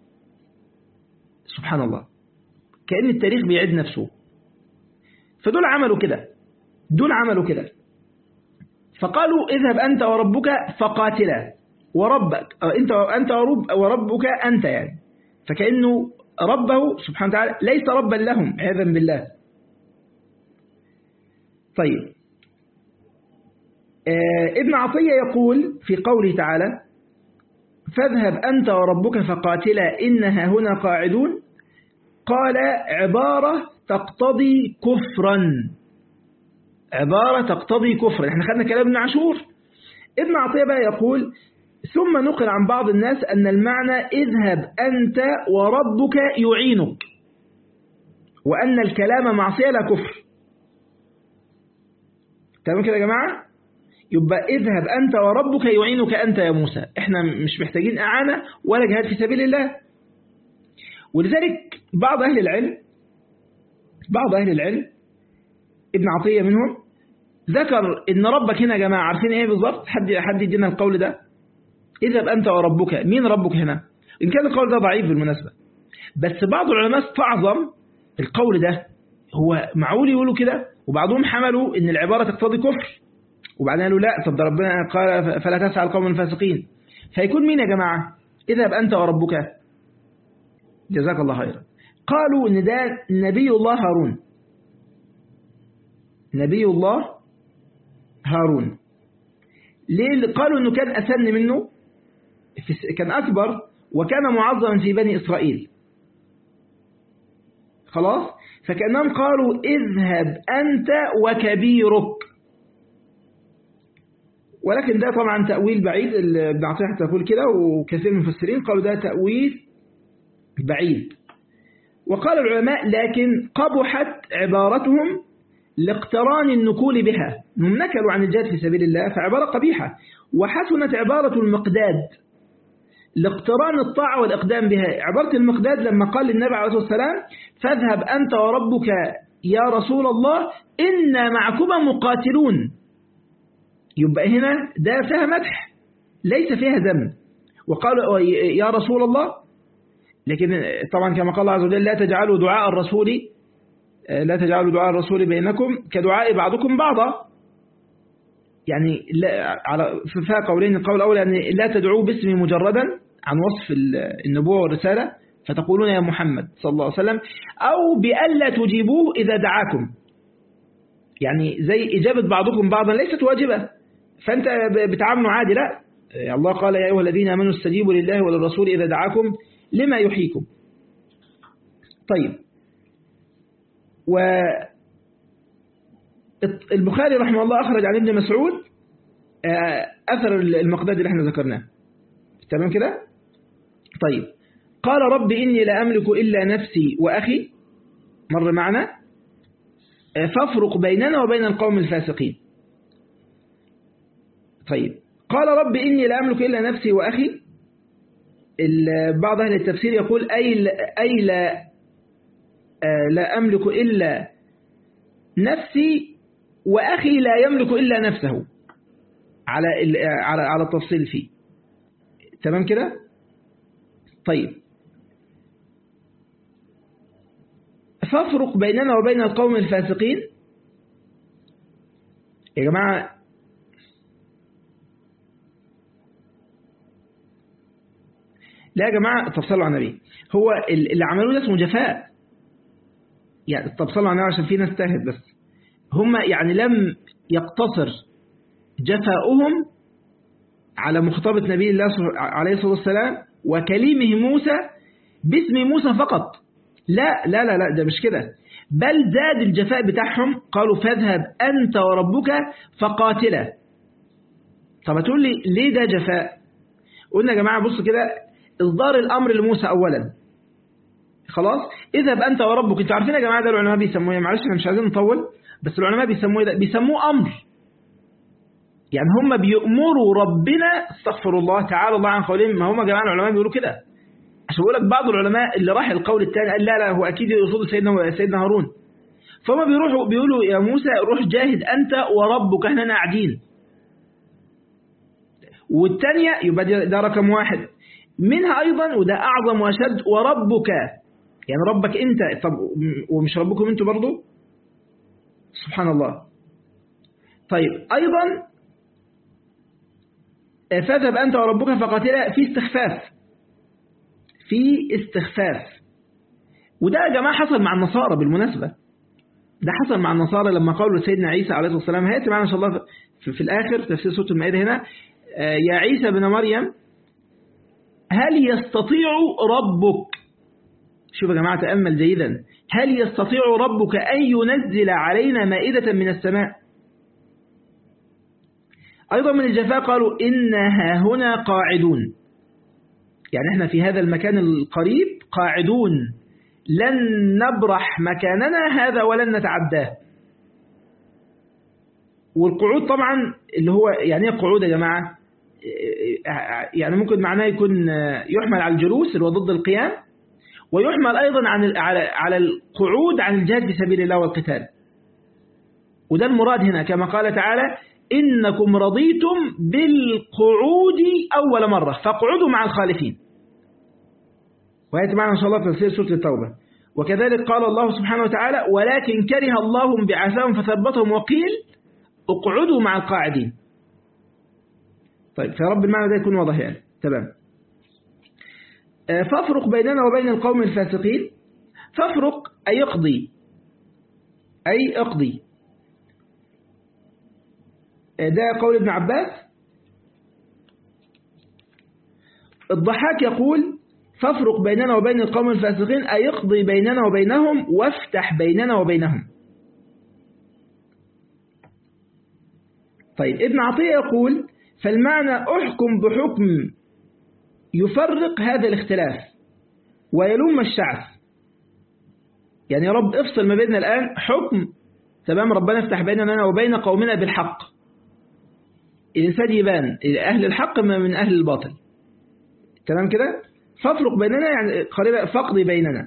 سبحان الله كأن التاريخ بيعيد نفسه فدول عملوا كده دول عملوا كده فقالوا اذهب أنت وربك فقاتلا وربك أنت أنت وربك أنت يعني فكأنه ربه سبحانه وتعالى ليس ربا لهم عياذا بالله طيب آه ابن عطية يقول في قوله تعالى فاذهب أنت وربك فقاتلا إنها هنا قاعدون قال عبارة تقتضي كفرا عبارة تقتضي كفرا احنا خدنا كلام ابن عاشور ابن عطية بقى يقول ثم نقل عن بعض الناس أن المعنى اذهب أنت وربك يعينك وأن الكلام معصية لا كفر تمام كده يا جماعة يبقى اذهب أنت وربك يعينك أنت يا موسى احنا مش محتاجين أعانة ولا جهاد في سبيل الله ولذلك بعض أهل العلم بعض أهل العلم ابن عطية منهم ذكر ان ربك هنا يا جماعة عارفين ايه بالظبط حد حد يدينا القول ده اذهب أنت وربك مين ربك هنا إن كان القول ده ضعيف بالمناسبة بس بعض العلماء استعظم القول ده هو معقول يقولوا كده وبعضهم حملوا ان العبارة تقتضي كفر وبعدين قالوا لا طب ده ربنا قال فلا تسعى القوم الفاسقين فيكون مين يا جماعة اذهب أنت وربك جزاك الله خيرا قالوا ان ده نبي الله هارون نبي الله هارون ليه قالوا انه كان أسن منه كان أكبر وكان معظما في بني إسرائيل خلاص فكأنهم قالوا اذهب أنت وكبيرك ولكن ده طبعا تأويل بعيد ابن عطية تقول كده وكثير من المفسرين قالوا ده تأويل بعيد وقال العلماء لكن قبحت عبارتهم لاقتران النكول بها هم نكلوا عن الجهاد في سبيل الله فعبارة قبيحة وحسنت عبارة المقداد لاقتران الطاعة والإقدام بها عبارة المقداد لما قال للنبي عليه الصلاة والسلام فاذهب أنت وربك يا رسول الله إنا معكما مقاتلون يبقى هنا ده فيها مدح ليس فيها ذم وقال يا رسول الله لكن طبعا كما قال الله عز وجل لا تجعلوا دعاء الرسول لا تجعلوا دعاء الرسول بينكم كدعاء بعضكم بعضا يعني لا على فيها قولين القول الأول يعني لا تدعوه باسم مجردا عن وصف النبوة والرسالة فتقولون يا محمد صلى الله عليه وسلم أو بألا تجيبوه إذا دعاكم يعني زي إجابة بعضكم بعضا ليست واجبة فأنت بتعاملوا عادي لا الله قال يا أيها الذين آمنوا استجيبوا لله وللرسول إذا دعاكم لما يحييكم طيب و البخاري رحمه الله أخرج عن ابن مسعود أثر المقداد اللي احنا ذكرناه تمام كده طيب قال رب إني لا أملك إلا نفسي وأخي مر معنا فافرق بيننا وبين القوم الفاسقين طيب قال رب إني لا أملك إلا نفسي وأخي بعض أهل التفسير يقول أي, أي لا, لا أملك إلا نفسي وأخي لا يملك إلا نفسه على على على التفصيل فيه تمام كده طيب فافرق بيننا وبين القوم الفاسقين يا جماعة لا يا جماعة طب صلوا على النبي هو اللي عملوه ده اسمه جفاء يعني طب صلوا على النبي عشان في ناس تاهت بس هم يعني لم يقتصر جفاؤهم على مخاطبة نبي الله عليه الصلاة والسلام وكليمه موسى باسم موسى فقط لا لا لا لا ده مش كده بل زاد الجفاء بتاعهم قالوا فاذهب أنت وربك فقاتلا طب هتقول لي ليه ده جفاء قلنا يا جماعة بصوا كده إصدار الأمر لموسى أولا خلاص اذهب أنت وربك انتوا عارفين يا جماعة ده العلماء بيسموه معلش احنا مش عايزين نطول بس العلماء بيسموه ده بيسموه أمر يعني هم بيأمروا ربنا استغفر الله تعالى الله عن قولهم ما هم جماعة العلماء بيقولوا كده عشان بقول لك بعض العلماء اللي راح القول الثاني قال لا لا هو أكيد يقصد سيدنا سيدنا هارون فهم بيروحوا بيقولوا يا موسى روح جاهد أنت وربك احنا قاعدين والثانية يبقى ده رقم واحد منها أيضا وده أعظم وأشد وربك يعني ربك أنت طب ومش ربكم أنتوا برضو سبحان الله طيب أيضا فاذهب أنت وربك فقاتلا في استخفاف في استخفاف وده يا جماعة حصل مع النصارى بالمناسبة ده حصل مع النصارى لما قالوا لسيدنا عيسى عليه الصلاة والسلام هيأتي معنا إن شاء الله في, في الآخر تفسير سورة المائدة هنا يا عيسى بن مريم هل يستطيع ربك شوف يا جماعة تأمل جيدا هل يستطيع ربك أن ينزل علينا مائدة من السماء أيضا من الجفاء قالوا إنها هنا قاعدون يعني احنا في هذا المكان القريب قاعدون لن نبرح مكاننا هذا ولن نتعداه والقعود طبعا اللي هو يعني ايه قعود يا جماعة يعني ممكن معناه يكون يحمل على الجلوس اللي هو ضد القيام ويحمل أيضا عن على على القعود عن الجهاد في سبيل الله والقتال وده المراد هنا كما قال تعالى إنكم رضيتم بالقعود أول مرة فاقعدوا مع الخالفين ويأتي معنا إن شاء الله تفسير سورة التوبة وكذلك قال الله سبحانه وتعالى ولكن كره الله بعثاهم فثبتهم وقيل اقعدوا مع القاعدين طيب فرب المعنى ده يكون واضح يعني تمام فافرق بيننا وبين القوم الفاسقين فافرق أي اقضي أي اقضي ده قول ابن عباس الضحاك يقول فافرق بيننا وبين القوم الفاسقين أي اقضي بيننا وبينهم وافتح بيننا وبينهم طيب ابن عطية يقول فالمعنى احكم بحكم يفرق هذا الاختلاف ويلوم الشعث يعني يا رب افصل ما بيننا الآن حكم تمام ربنا افتح بيننا وبين قومنا بالحق الإنسان يبان أهل الحق من أهل الباطل تمام كده فافرق بيننا يعني قريبا فقضي بيننا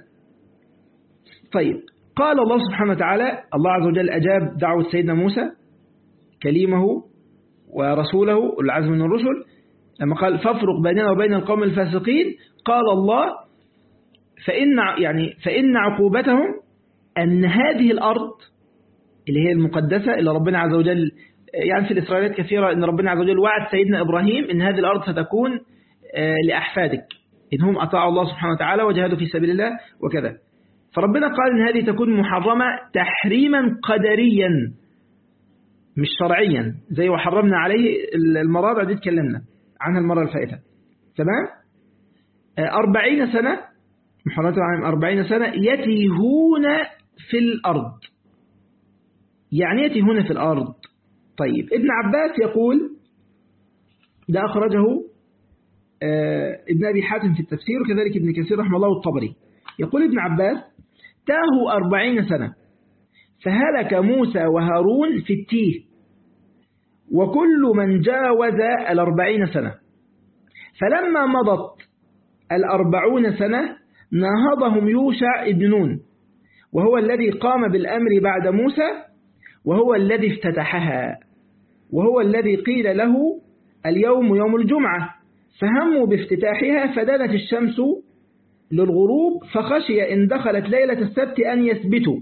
طيب قال الله سبحانه وتعالى الله عز وجل أجاب دعوة سيدنا موسى كليمه ورسوله العزم من الرسل لما قال فافرق بيننا وبين القوم الفاسقين قال الله فإن يعني فإن عقوبتهم أن هذه الأرض اللي هي المقدسة اللي ربنا عز وجل يعني في الإسرائيليات كثيرة أن ربنا عز وجل وعد سيدنا إبراهيم أن هذه الأرض ستكون لأحفادك إنهم أطاعوا الله سبحانه وتعالى وجهدوا في سبيل الله وكذا فربنا قال أن هذه تكون محرمة تحريما قدريا مش شرعيا زي وحرمنا عليه المراضع دي اتكلمنا عنها المرة الفائتة تمام أربعين سنة محرمات عام أربعين سنة يتيهون في الأرض يعني يتيهون في الأرض طيب ابن عباس يقول ده أخرجه ابن أبي حاتم في التفسير وكذلك ابن كثير رحمه الله الطبري يقول ابن عباس تاهوا أربعين سنة فهلك موسى وهارون في التيه وكل من جاوز الأربعين سنة فلما مضت الأربعون سنة نهضهم يوشع ابن نون وهو الذي قام بالأمر بعد موسى وهو الذي افتتحها وهو الذي قيل له اليوم يوم الجمعة فهموا بافتتاحها فدنت الشمس للغروب فخشي إن دخلت ليلة السبت أن يثبتوا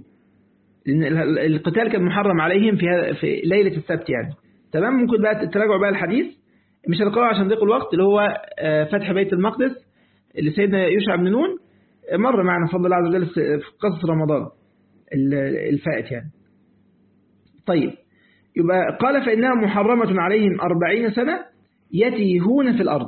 القتال كان محرم عليهم في في ليلة السبت يعني تمام ممكن بقى تراجعوا بقى الحديث مش هنقرأه عشان ضيق الوقت اللي هو فتح بيت المقدس اللي سيدنا يوشع بن نون مر معنا فضل الله عز وجل في قصة رمضان الفائت يعني طيب يبقى قال فإنها محرمة عليهم أربعين سنة يتيهون في الأرض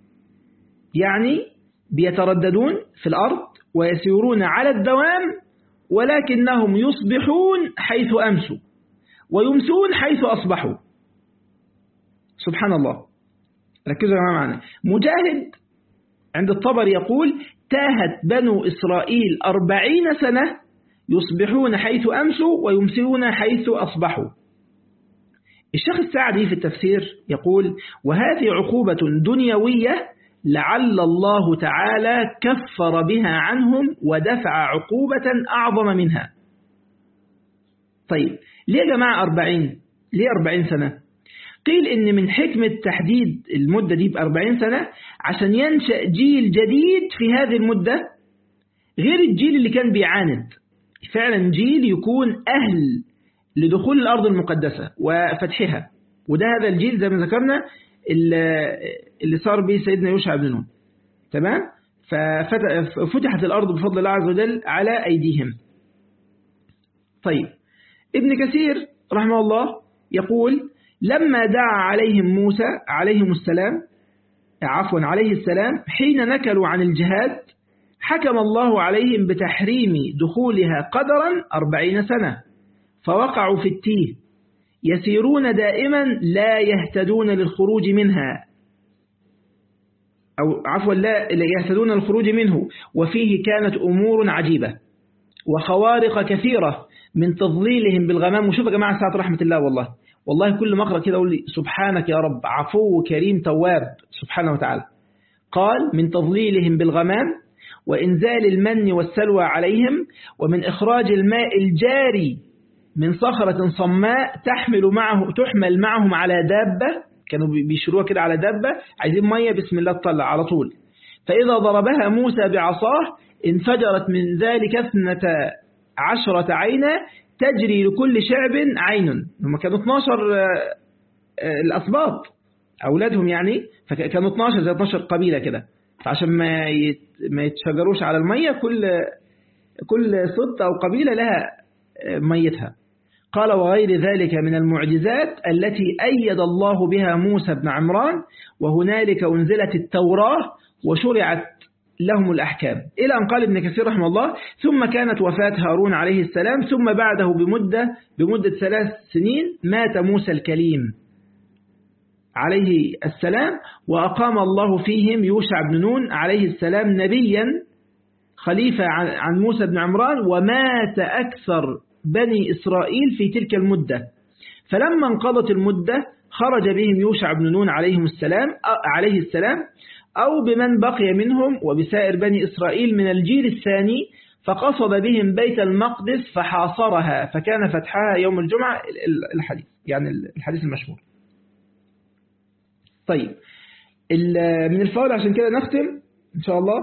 يعني بيترددون في الأرض ويسيرون على الدوام ولكنهم يصبحون حيث أمسوا ويمسون حيث أصبحوا سبحان الله ركزوا يا جماعة معنا مجاهد عند الطبر يقول تاهت بنو إسرائيل أربعين سنة يصبحون حيث أمسوا ويمسون حيث أصبحوا الشيخ السعدي في التفسير يقول وهذه عقوبة دنيوية لعل الله تعالى كفر بها عنهم ودفع عقوبة أعظم منها طيب ليه يا جماعة أربعين ليه أربعين سنة قيل إن من حكمة تحديد المدة دي بأربعين سنة عشان ينشأ جيل جديد في هذه المدة غير الجيل اللي كان بيعاند فعلا جيل يكون أهل لدخول الأرض المقدسة وفتحها وده هذا الجيل زي ما ذكرنا اللي صار به سيدنا يوشع بن نون تمام ففتحت الأرض بفضل الله عز وجل على أيديهم طيب ابن كثير رحمه الله يقول لما دعا عليهم موسى عليهم السلام عفوا عليه السلام حين نكلوا عن الجهاد حكم الله عليهم بتحريم دخولها قدرا أربعين سنة فوقعوا في التيه يسيرون دائما لا يهتدون للخروج منها أو عفوا لا يهتدون للخروج منه وفيه كانت أمور عجيبة وخوارق كثيرة من تضليلهم بالغمام وشوف يا جماعة ساعة رحمة الله والله والله كل ما اقرا كده اقول لي سبحانك يا رب عفو كريم تواب سبحانه وتعالى قال من تضليلهم بالغمام وإنزال المن والسلوى عليهم ومن إخراج الماء الجاري من صخرة صماء تحمل معه تحمل معهم على دابة كانوا بيشروها كده على دابة عايزين مية بسم الله تطلع على طول فإذا ضربها موسى بعصاه انفجرت من ذلك اثنة عشرة عينا تجري لكل شعب عين هم كانوا 12 الأسباط أولادهم يعني فكانوا 12 زي 12 قبيلة كده فعشان ما ما يتشجروش على المية كل كل سط أو قبيلة لها ميتها قال وغير ذلك من المعجزات التي أيد الله بها موسى بن عمران وهنالك أنزلت التوراة وشرعت لهم الأحكام إلى أن قال ابن كثير رحمه الله ثم كانت وفاة هارون عليه السلام ثم بعده بمدة بمدة ثلاث سنين مات موسى الكليم عليه السلام وأقام الله فيهم يوشع بن نون عليه السلام نبيا خليفة عن موسى بن عمران ومات أكثر بني إسرائيل في تلك المدة فلما انقضت المدة خرج بهم يوشع بن نون عليهم السلام عليه السلام أو بمن بقي منهم وبسائر بني إسرائيل من الجيل الثاني فقصد بهم بيت المقدس فحاصرها فكان فتحها يوم الجمعة الحديث يعني الحديث المشهور طيب من الفوائد عشان كده نختم إن شاء الله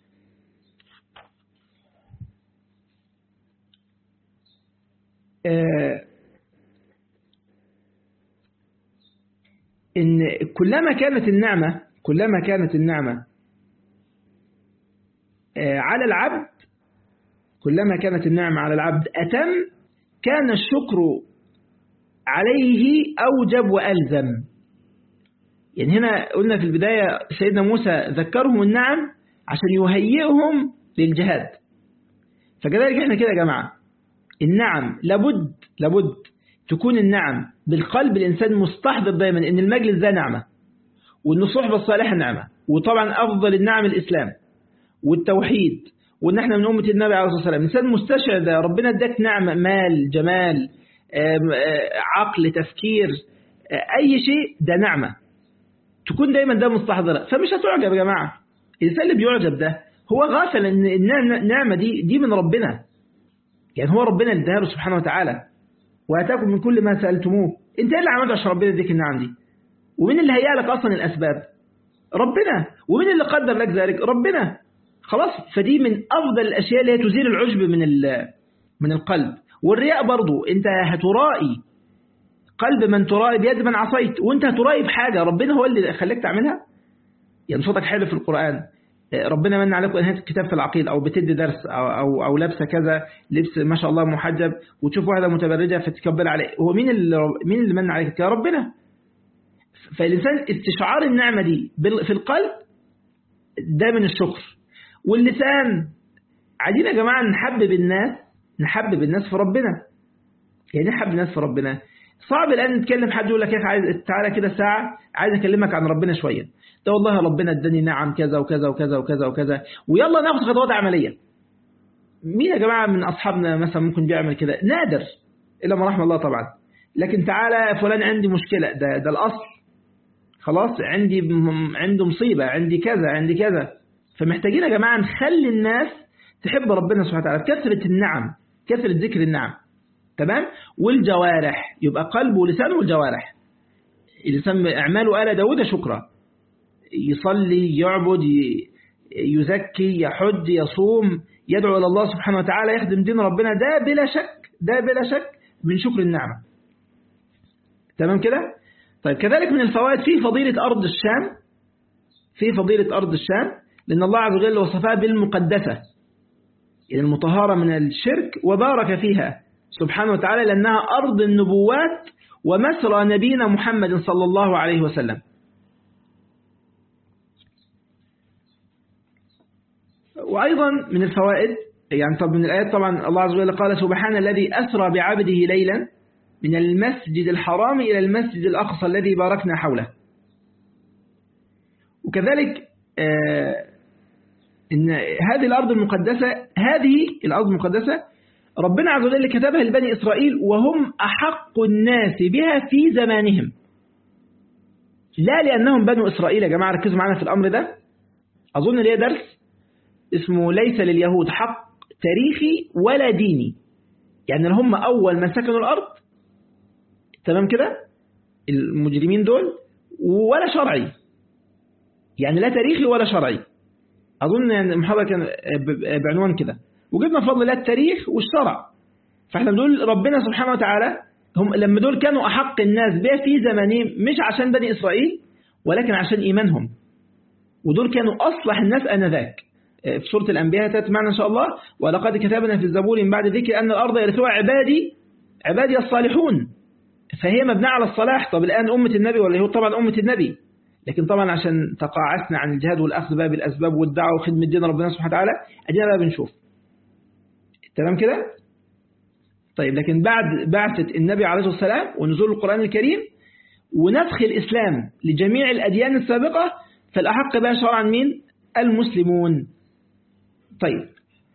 إن كلما كانت النعمة كلما كانت النعمة على العبد كلما كانت النعمة على العبد أتم كان الشكر عليه أوجب وألزم يعني هنا قلنا في البداية سيدنا موسى ذكرهم النعم عشان يهيئهم للجهاد فكذلك احنا كده يا جماعة النعم لابد لابد تكون النعم بالقلب الإنسان مستحضر دايما إن المجلس ده نعمة وإن الصحبة الصالحة نعمة وطبعا أفضل النعم الإسلام والتوحيد وإن احنا من أمة النبي عليه الصلاة والسلام إنسان مستشعر ده ربنا اداك نعمة مال جمال عقل تفكير أي شيء ده نعمة تكون دايما ده مستحضرة فمش هتعجب يا جماعة الإنسان اللي بيعجب ده هو غافل إن النعمة دي دي من ربنا يعني هو ربنا اللي اداها سبحانه وتعالى واتاكم من كل ما سألتموه انت ايه اللي عملته عشان ربنا يديك النعم دي ومين اللي هيأ لك اصلا الاسباب ربنا ومين اللي قدر لك ذلك ربنا خلاص فدي من افضل الاشياء اللي هي تزيل العجب من من القلب والرياء برضو انت هترائي قلب من ترائي بيد من عصيت وانت هترائي بحاجة ربنا هو اللي خلاك تعملها يعني صوتك حلو في القرآن ربنا من عليكم انهيت الكتاب في العقيدة او بتدي درس او او, أو لابسه كذا لبس ما شاء الله محجب وتشوف واحده متبرجه فتكبر عليه هو مين اللي مين اللي من عليك يا ربنا فالانسان استشعار النعمه دي في القلب ده من الشكر واللسان عايزين يا جماعه نحبب الناس نحبب الناس في ربنا يعني نحبب الناس في ربنا صعب الان نتكلم حد يقول لك يا اخي عايز تعالى كده ساعه عايز اكلمك عن ربنا شويه ده والله ربنا اداني نعم كذا وكذا وكذا وكذا وكذا ويلا ناخد خطوات عمليه مين يا جماعه من اصحابنا مثلا ممكن بيعمل كده نادر الا ما رحم الله طبعا لكن تعالى فلان عندي مشكله ده ده الاصل خلاص عندي عنده مصيبه عندي كذا عندي كذا فمحتاجين يا جماعه نخلي الناس تحب ربنا سبحانه وتعالى كثره النعم كثره ذكر النعم تمام والجوارح يبقى قلب ولسان والجوارح اللسان اعماله آل داود شكرا يصلي يعبد يزكي يحج يصوم يدعو إلى الله سبحانه وتعالى يخدم دين ربنا ده بلا شك ده بلا شك من شكر النعمة تمام كده طيب كذلك من الفوائد في فضيلة أرض الشام في فضيلة أرض الشام لأن الله عز وجل وصفها بالمقدسة يعني المطهرة من الشرك وبارك فيها سبحانه وتعالى لأنها أرض النبوات ومسرى نبينا محمد صلى الله عليه وسلم وأيضا من الفوائد يعني طب من الآيات طبعا الله عز وجل قال سبحان الذي أسرى بعبده ليلا من المسجد الحرام إلى المسجد الأقصى الذي باركنا حوله وكذلك آه إن هذه الأرض المقدسة هذه الأرض المقدسة ربنا عز وجل كتبها لبني إسرائيل وهم أحق الناس بها في زمانهم لا لأنهم بنو إسرائيل يا جماعة ركزوا معنا في الأمر ده أظن ليه درس اسمه ليس لليهود حق تاريخي ولا ديني يعني هم أول من سكنوا الأرض تمام كده المجرمين دول ولا شرعي يعني لا تاريخي ولا شرعي أظن يعني المحاضرة كان بعنوان كده وجبنا فضل الله التاريخ والشرع فاحنا بنقول ربنا سبحانه وتعالى هم لما دول كانوا أحق الناس بها في زمانهم مش عشان بني إسرائيل ولكن عشان إيمانهم ودول كانوا أصلح الناس آنذاك في سورة الأنبياء تتمعنا إن شاء الله ولقد كتبنا في الزبور من بعد ذكر أن الأرض يرثوها عبادي عبادي الصالحون فهي مبنية على الصلاح طب الآن أمة النبي ولا هو طبعا أمة النبي لكن طبعا عشان تقاعسنا عن الجهاد والأخذ بقى بالأسباب والدعوة وخدمة دين ربنا سبحانه وتعالى أدينا بقى بنشوف تمام كده طيب لكن بعد بعثة النبي عليه الصلاة والسلام ونزول القرآن الكريم ونسخ الإسلام لجميع الأديان السابقة فالأحق بقى شرعا مين المسلمون طيب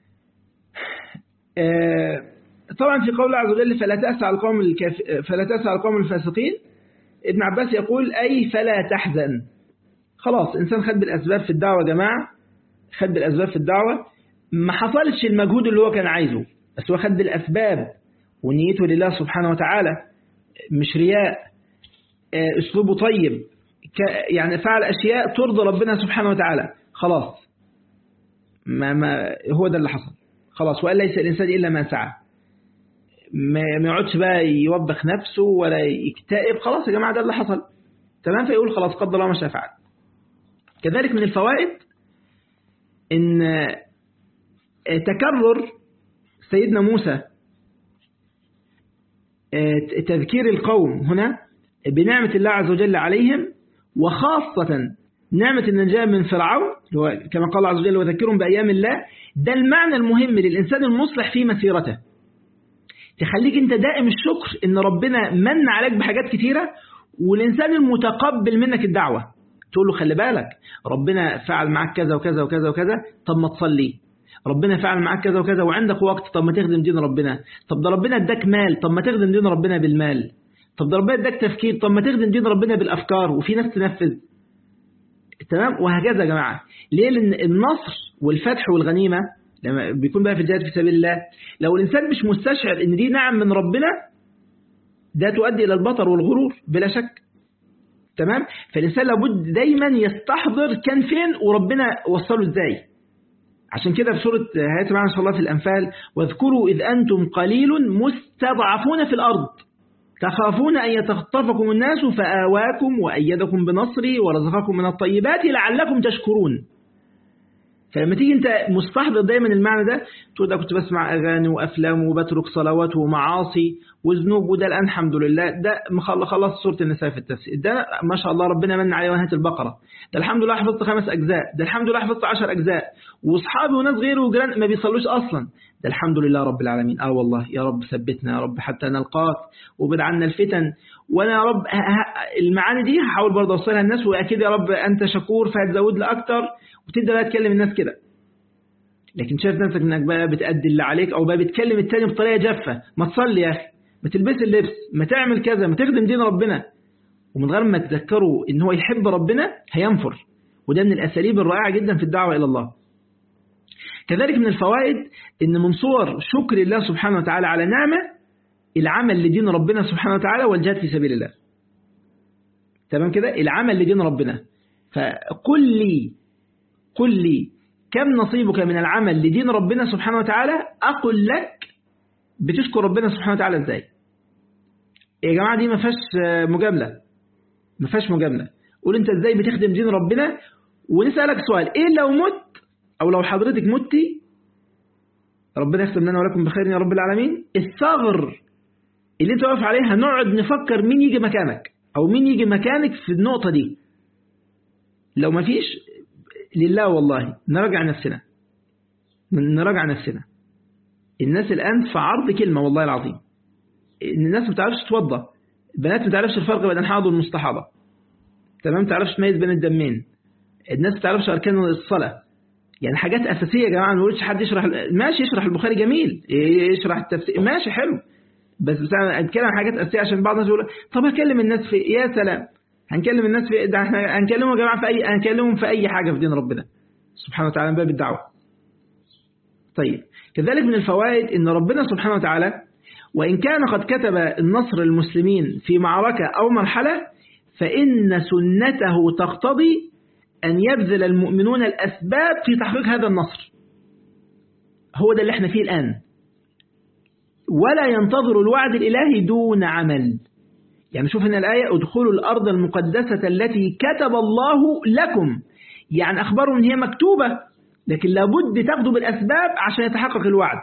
آه طبعا في قول الله عز وجل فلا تأسى على القوم الكاف... فلا تأسى على القوم الفاسقين ابن عباس يقول أي فلا تحزن خلاص إنسان خد بالأسباب في الدعوة يا جماعة خد بالأسباب في الدعوة ما حصلش المجهود اللي هو كان عايزه بس هو خد بالأسباب ونيته لله سبحانه وتعالى مش رياء أسلوبه طيب يعني فعل أشياء ترضى ربنا سبحانه وتعالى خلاص ما ما هو ده اللي حصل خلاص وقال ليس الإنسان إلا ما سعى ما يقعدش بقى يوبخ نفسه ولا يكتئب خلاص يا جماعة ده اللي حصل تمام فيقول خلاص قدر الله ما شاء فعل كذلك من الفوائد ان تكرر سيدنا موسى تذكير القوم هنا بنعمة الله عز وجل عليهم وخاصة نعمة النجاة من فرعون كما قال عز وجل وذكرهم بأيام الله ده المعنى المهم للإنسان المصلح في مسيرته تخليك انت دائم الشكر ان ربنا من عليك بحاجات كتيرة والإنسان المتقبل منك الدعوة تقول له خلي بالك ربنا فعل معك كذا وكذا وكذا وكذا طب ما تصلي ربنا فعل معك كذا وكذا وعندك وقت طب ما تخدم دين ربنا طب ده ربنا اداك مال طب ما تخدم دين ربنا بالمال طب ده ربنا اداك تفكير طب ما تخدم دين ربنا بالأفكار وفي ناس تنفذ تمام وهكذا يا جماعة ليه لأن النصر والفتح والغنيمة لما بيكون بقى في الجهاد في سبيل الله لو الإنسان مش مستشعر إن دي نعم من ربنا ده تؤدي إلى البطر والغرور بلا شك تمام فالإنسان لابد دايما يستحضر كان فين وربنا وصله إزاي عشان كده في سورة هيات معنا إن شاء الله في الأنفال واذكروا إذ أنتم قليل مستضعفون في الأرض تخافون أن يتخطفكم الناس فآواكم وأيدكم بنصري ورزقكم من الطيبات لعلكم تشكرون فلما تيجي انت مستحضر دايما المعنى ده تقول ده كنت بسمع اغاني وافلام وبترك صلوات ومعاصي وذنوب وده الان الحمد لله ده خلص سوره النساء في التفسير ده ما شاء الله ربنا من عليه ونهايه البقره ده الحمد لله حفظت خمس اجزاء ده الحمد لله حفظت 10 اجزاء واصحابي وناس غيره وجيران ما بيصلوش اصلا ده الحمد لله رب العالمين اه والله يا رب ثبتنا يا رب حتى نلقاك وبعد عنا الفتن وانا يا رب المعاني دي هحاول برضه اوصلها للناس واكيد يا رب انت شكور فهتزود لي اكتر وتبدا بقى تكلم الناس كده لكن شايف نفسك انك بقى بتأدي اللي عليك او بقى بتكلم التاني بطريقه جافه ما تصلي يا اخي ما تلبس اللبس ما تعمل كذا ما تخدم دين ربنا ومن غير ما تذكروا ان هو يحب ربنا هينفر وده من الاساليب الرائعه جدا في الدعوه الى الله كذلك من الفوائد ان من صور شكر الله سبحانه وتعالى على نعمه العمل لدين ربنا سبحانه وتعالى والجهاد في سبيل الله تمام كده العمل لدين ربنا فقل لي قل لي كم نصيبك من العمل لدين ربنا سبحانه وتعالى أقول لك بتشكر ربنا سبحانه وتعالى ازاي يا جماعة دي ما فيهاش مجاملة ما فيهاش مجاملة قول انت ازاي بتخدم دين ربنا ونسألك سؤال ايه لو مت او لو حضرتك متي ربنا يختم لنا ولكم بخير يا رب العالمين الثغر اللي انت واقف عليها نقعد نفكر مين يجي مكانك او مين يجي مكانك في النقطة دي لو ما فيش لله والله نراجع نفسنا نراجع نفسنا الناس الآن في عرض كلمة والله العظيم الناس ما تعرفش توضى البنات ما تعرفش الفرق بين الحاض والمستحاضة تمام ما تعرفش تميز بين الدمين الناس ما تعرفش أركان الصلاة يعني حاجات أساسية يا جماعة ما نقولش حد يشرح ماشي يشرح البخاري جميل يشرح التفسير ماشي حلو بس بس انا اتكلم عن حاجات اساسيه عشان بعض الناس يقول طب هكلم الناس في يا سلام هنكلم الناس في ده احنا هنكلمهم يا جماعه في اي هنكلمهم في اي حاجه في دين ربنا سبحانه وتعالى من باب الدعوه طيب كذلك من الفوائد ان ربنا سبحانه وتعالى وان كان قد كتب النصر للمسلمين في معركه او مرحله فان سنته تقتضي ان يبذل المؤمنون الاسباب في تحقيق هذا النصر هو ده اللي احنا فيه الان ولا ينتظر الوعد الإلهي دون عمل يعني شوف هنا الآية ادخلوا الأرض المقدسة التي كتب الله لكم يعني أخبروا أن هي مكتوبة لكن لابد تاخدوا بالأسباب عشان يتحقق الوعد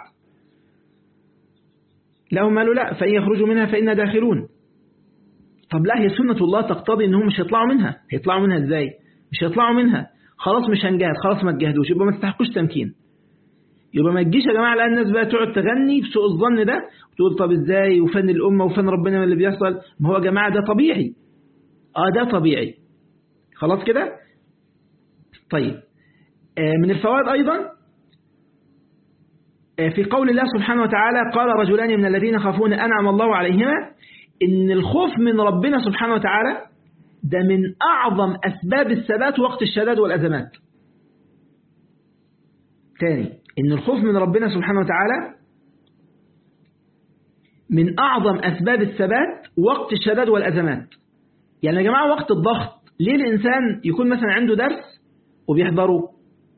لهم قالوا لا فإن يخرجوا منها فإنا داخلون طب لا هي سنة الله تقتضي أنهم مش هيطلعوا منها هيطلعوا منها إزاي مش هيطلعوا منها خلاص مش هنجاهد خلاص ما تجاهدوش يبقى ما تستحقوش تمكين يبقى ما تجيش يا جماعه الان الناس بقى تقعد تغني بسوء الظن ده وتقول طب ازاي وفن الامه وفن ربنا من اللي بيحصل ما هو يا جماعه ده طبيعي اه ده طبيعي خلاص كده طيب آه من الفوائد ايضا آه في قول الله سبحانه وتعالى قال رجلان من الذين خافون انعم الله عليهما ان الخوف من ربنا سبحانه وتعالى ده من اعظم اسباب الثبات وقت الشداد والازمات تاني إن الخوف من ربنا سبحانه وتعالى من أعظم أسباب الثبات وقت الشداد والأزمات يعني يا جماعة وقت الضغط ليه الإنسان يكون مثلا عنده درس وبيحضره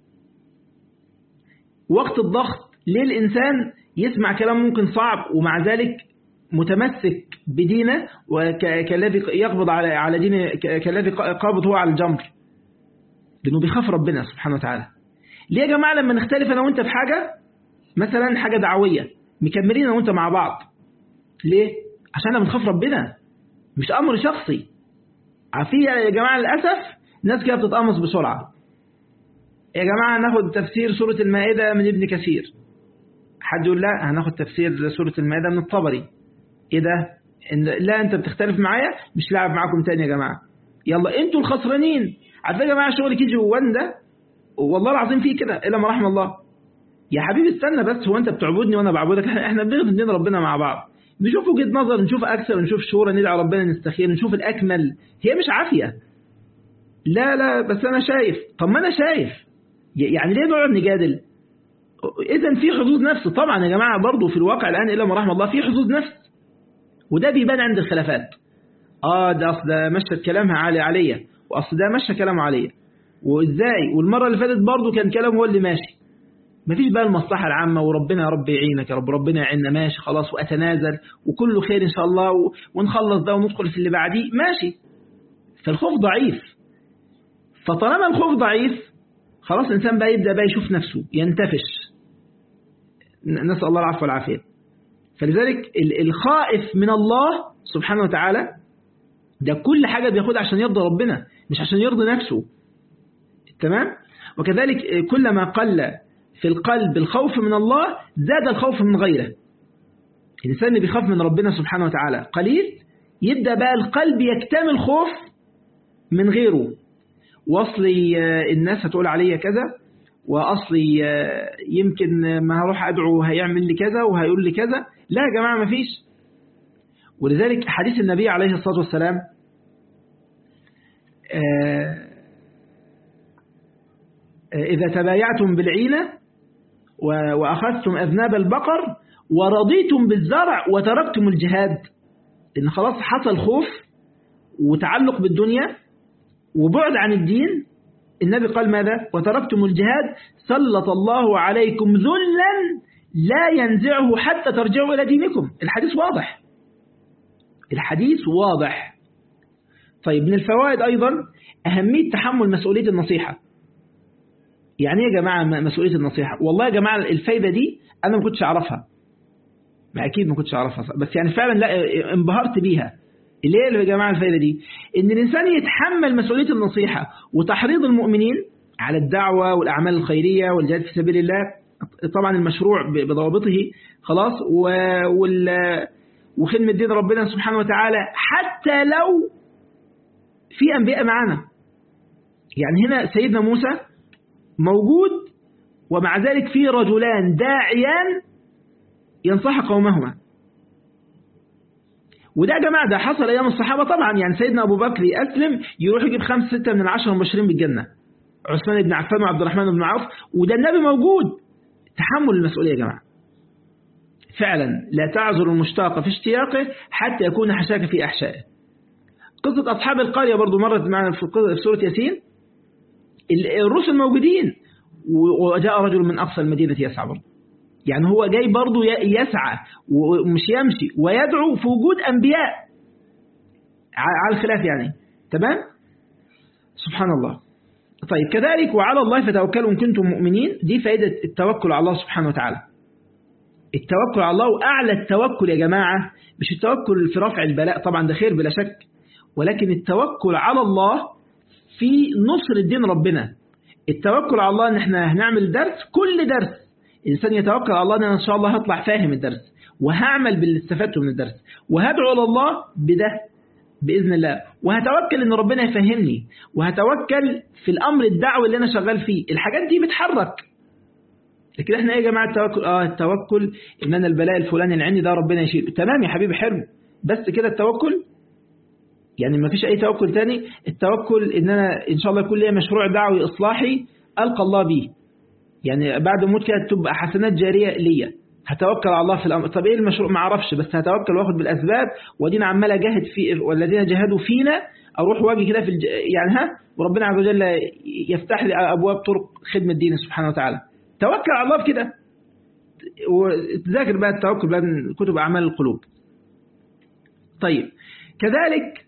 وقت الضغط ليه الإنسان يسمع كلام ممكن صعب ومع ذلك متمسك بدينه وكالذي يقبض على على دينه كالذي قابض هو على الجمر لأنه بيخاف ربنا سبحانه وتعالى ليه يا جماعة لما نختلف أنا وأنت في حاجة مثلا حاجة دعوية مكملين أنا وأنت مع بعض ليه؟ عشان أنا بنخاف ربنا مش أمر شخصي عارفين يا جماعة للأسف ناس كده بتتقمص بسرعة يا جماعة هناخد تفسير سورة المائدة من ابن كثير حد يقول لا هناخد تفسير سورة المائدة من الطبري ايه ده إن لا انت بتختلف معايا مش لاعب معاكم تاني يا جماعة يلا انتوا الخسرانين عارفين يا جماعة شغل كي جي 1 ده والله العظيم فيه كده الا ما رحم الله يا حبيبي استنى بس هو انت بتعبدني وانا بعبدك احنا بنخدم دين ربنا مع بعض نشوف وجهه نظر نشوف اكثر نشوف شورى ندعي ربنا نستخير نشوف الاكمل هي مش عافيه لا لا بس انا شايف طب ما انا شايف يعني ليه نقعد نجادل اذا في حظوظ نفس طبعا يا جماعه برضه في الواقع الان الا ما رحم الله في حظوظ نفس وده بيبان عند الخلافات اه ده اصل ده مشت كلامها عالي عليا واصل ده مشى كلامه عليا وازاي والمره اللي فاتت برضه كان كلامه هو اللي ماشي مفيش بقى المصلحه العامه وربنا يا رب يعينك يا رب ربنا يعيننا ماشي خلاص واتنازل وكله خير ان شاء الله ونخلص ده وندخل في اللي بعديه ماشي فالخوف ضعيف فطالما الخوف ضعيف خلاص الانسان بقى يبدا بقى يشوف نفسه ينتفش نسال الله العفو والعافيه فلذلك الخائف من الله سبحانه وتعالى ده كل حاجه بياخدها عشان يرضى ربنا مش عشان يرضي نفسه تمام وكذلك كلما قل في القلب الخوف من الله زاد الخوف من غيره الإنسان اللي بيخاف من ربنا سبحانه وتعالى قليل يبدأ بقى القلب يكتمل خوف من غيره وأصلي الناس هتقول عليا كذا وأصلي يمكن ما هروح أدعو هيعمل لي كذا وهيقول لي كذا لا يا جماعة ما فيش ولذلك حديث النبي عليه الصلاة والسلام إذا تبايعتم بالعينة وأخذتم أذناب البقر ورضيتم بالزرع وتركتم الجهاد إن خلاص حصل خوف وتعلق بالدنيا وبعد عن الدين النبي قال ماذا وتركتم الجهاد سلط الله عليكم ذلا لا ينزعه حتى ترجعوا إلى دينكم الحديث واضح الحديث واضح طيب من الفوائد أيضا أهمية تحمل مسؤولية النصيحة يعني ايه يا جماعة مسؤولية النصيحة والله يا جماعة الفايدة دي أنا ما كنتش أعرفها ما أكيد ما كنتش أعرفها بس يعني فعلا لا انبهرت بيها ليه يا جماعة الفايدة دي إن الإنسان يتحمل مسؤولية النصيحة وتحريض المؤمنين على الدعوة والأعمال الخيرية والجهاد في سبيل الله طبعا المشروع بضوابطه خلاص وال وخدمة دين ربنا سبحانه وتعالى حتى لو في أنبياء معانا يعني هنا سيدنا موسى موجود ومع ذلك في رجلان داعيان ينصح قومهما وده يا جماعة ده حصل أيام الصحابة طبعا يعني سيدنا أبو بكر يأسلم يروح يجيب خمسة ستة من العشرة المبشرين بالجنة عثمان بن عفان وعبد الرحمن بن عوف وده النبي موجود تحمل المسؤولية يا جماعة فعلا لا تعذر المشتاق في اشتياقه حتى يكون حشاك في أحشائه قصة أصحاب القرية برضو مرت معنا في سورة ياسين الرسل موجودين وجاء رجل من أقصى المدينة يسعى برضو يعني هو جاي برضو يسعى ومش يمشي ويدعو في وجود أنبياء على الخلاف يعني تمام سبحان الله طيب كذلك وعلى الله فتوكلوا إن كنتم مؤمنين دي فائدة التوكل على الله سبحانه وتعالى التوكل على الله وأعلى التوكل يا جماعة مش التوكل في رفع البلاء طبعا ده خير بلا شك ولكن التوكل على الله في نصر الدين ربنا التوكل على الله ان احنا هنعمل درس كل درس الانسان يتوكل على الله ان انا ان شاء الله هطلع فاهم الدرس وهعمل باللي استفدته من الدرس وهدعو الى الله بده باذن الله وهتوكل ان ربنا يفهمني وهتوكل في الامر الدعوي اللي انا شغال فيه الحاجات دي بتحرك لكن احنا ايه يا جماعه التوكل اه التوكل ان انا البلاء الفلاني اللي عندي ده ربنا يشيله تمام يا حبيبي حلو بس كده التوكل يعني ما فيش أي توكل تاني التوكل إن أنا إن شاء الله يكون لي مشروع دعوي إصلاحي ألقى الله به يعني بعد موت كده تبقى حسنات جارية ليا هتوكل على الله في الأمر طب إيه المشروع ما أعرفش بس هتوكل وآخد بالأسباب ودينا عمال أجاهد في والذين جاهدوا فينا أروح واجي كده في الج... يعني ها وربنا عز وجل يفتح لي أبواب طرق خدمة دينه سبحانه وتعالى توكل على الله في كده وتذاكر بقى التوكل بقى من كتب أعمال القلوب طيب كذلك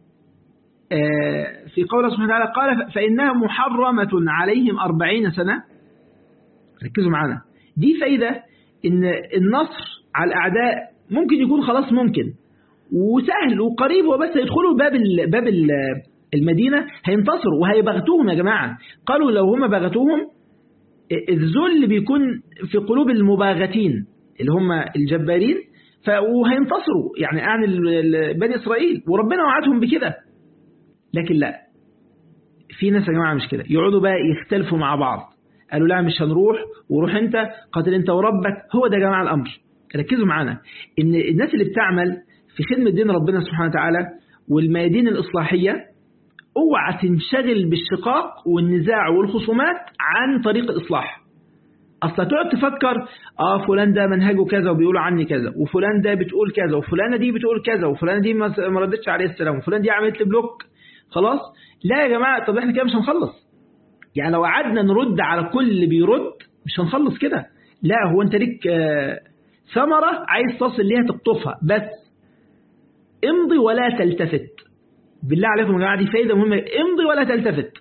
في قوله سبحانه وتعالى قال فإنها محرمة عليهم أربعين سنة ركزوا معنا دي فايدة إن النصر على الأعداء ممكن يكون خلاص ممكن وسهل وقريب وبس يدخلوا باب باب المدينة هينتصروا وهيبغتوهم يا جماعة قالوا لو هم بغتوهم الذل بيكون في قلوب المباغتين اللي هم الجبارين وهينتصروا يعني عن بني إسرائيل وربنا وعدهم بكده لكن لا في ناس يا جماعة مش كده يقعدوا بقى يختلفوا مع بعض قالوا لا مش هنروح وروح انت قاتل انت وربك هو ده يا جماعة الأمر ركزوا معانا ان الناس اللي بتعمل في خدمة دين ربنا سبحانه وتعالى والميادين الإصلاحية اوعى تنشغل بالشقاق والنزاع والخصومات عن طريق الإصلاح أصلا تقعد تفكر آه فلان ده منهجه كذا وبيقولوا عني كذا وفلان ده بتقول كذا وفلانة دي بتقول كذا وفلانة دي ما ردتش عليه السلام وفلان دي عملت لي بلوك خلاص لا يا جماعة طب احنا كده مش هنخلص يعني لو قعدنا نرد على كل اللي بيرد مش هنخلص كده لا هو انت ليك آه ثمرة عايز تصل ليها تقطفها بس امضي ولا تلتفت بالله عليكم يا جماعة دي فايدة مهمة امضي ولا تلتفت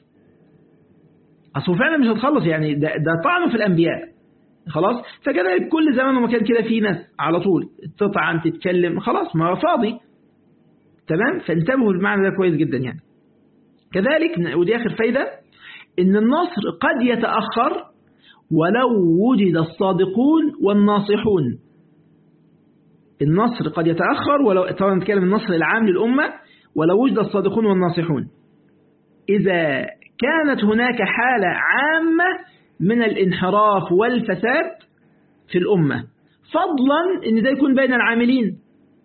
أصل فعلا مش هتخلص يعني ده, ده طعن في الأنبياء خلاص فكذلك كل زمان ومكان كده في ناس على طول تطعن تتكلم خلاص ما هو فاضي تمام فانتبهوا المعنى ده كويس جدا يعني كذلك ودي آخر فايدة إن النصر قد يتأخر ولو وجد الصادقون والناصحون النصر قد يتأخر ولو طبعا نتكلم النصر العام للأمة ولو وجد الصادقون والناصحون إذا كانت هناك حالة عامة من الانحراف والفساد في الأمة فضلا إن ده يكون بين العاملين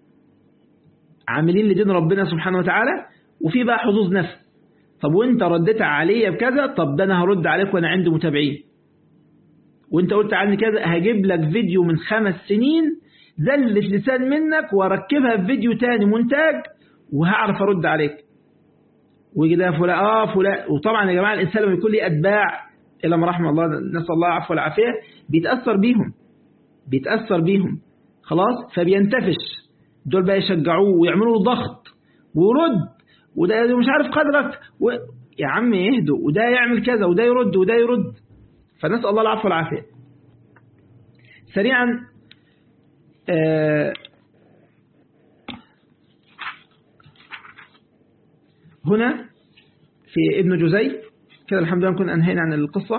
عاملين لدين ربنا سبحانه وتعالى وفي بقى حظوظ نفس طب وانت رديت عليا بكذا طب ده انا هرد عليك وانا عندي متابعين وانت قلت عني كذا هجيب لك فيديو من خمس سنين زلت لسان منك واركبها في فيديو تاني منتاج وهعرف ارد عليك ويجي ده فلان اه فلان وطبعا يا جماعه الانسان لما يكون ليه اتباع الا ما رحم الله نسال الله العفو والعافيه بيتاثر بيهم بيتاثر بيهم خلاص فبينتفش دول بقى يشجعوه ويعملوا له ضغط ورد وده مش عارف قدرك و... يا عم يهدوا وده يعمل كذا وده يرد وده يرد فنسال الله العفو والعافيه سريعا آه هنا في ابن جزي كده الحمد لله نكون أنهينا عن القصة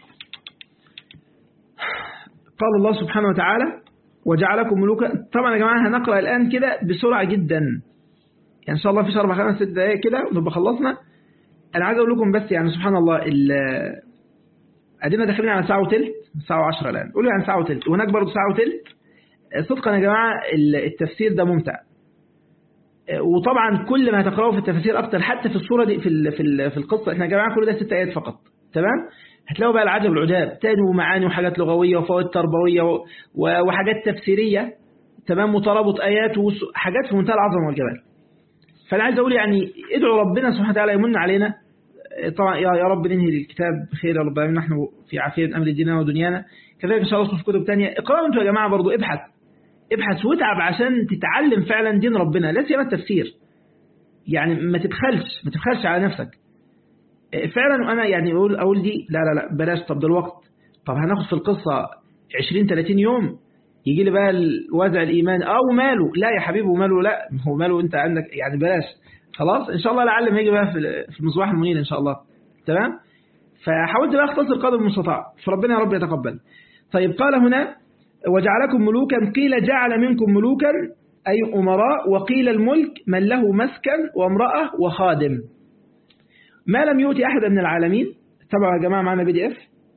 قال الله سبحانه وتعالى وجعلكم ملوكا طبعا يا جماعة هنقرأ الآن كده بسرعة جدا يعني إن شاء الله في أربع خمس ست دقايق كده ونبقى خلصنا أنا عايز أقول لكم بس يعني سبحان الله أدينا داخلين على ساعة وتلت ساعة وعشرة الآن قولوا يعني ساعة وتلت وهناك برضه ساعة وتلت صدقا يا جماعة التفسير ده ممتع وطبعا كل ما هتقرأه في التفسير أكتر حتى في الصورة دي في ال في ال في القصة احنا يا جماعة كل ده ست آيات فقط تمام هتلاقوا بقى العجب العجاب تاني ومعاني وحاجات لغوية وفوائد تربوية وحاجات تفسيرية تمام وترابط آيات وحاجات في منتهى العظمة والجمال فأنا عايز أقول يعني ادعوا ربنا سبحانه وتعالى يمن علينا طبعا يا يا رب ننهي الكتاب بخير يا رب نحن في عافية من أمر ديننا ودنيانا كذلك إن شاء الله في كتب تانية اقرأوا أنتوا يا جماعة برضو ابحث ابحث واتعب عشان تتعلم فعلا دين ربنا لا سيما التفسير يعني ما تبخلش ما تبخلش على نفسك فعلا أنا يعني أقول أقول دي لا لا لا بلاش طب دلوقت طب هناخد في القصة 20 30 يوم يجي لي بقى وازع الإيمان أو ماله لا يا حبيبي وماله لا هو ماله أنت عندك يعني بلاش خلاص إن شاء الله لعل ما يجي بقى في المصباح المنير إن شاء الله تمام فحاولت بقى أختصر قدر المستطاع فربنا يا رب يتقبل طيب قال هنا وجعلكم ملوكا قيل جعل منكم ملوكا أي أمراء وقيل الملك من له مسكن وامرأة وخادم ما لم يؤتي أحد من العالمين تبعوا يا جماعة معنا بي دي اف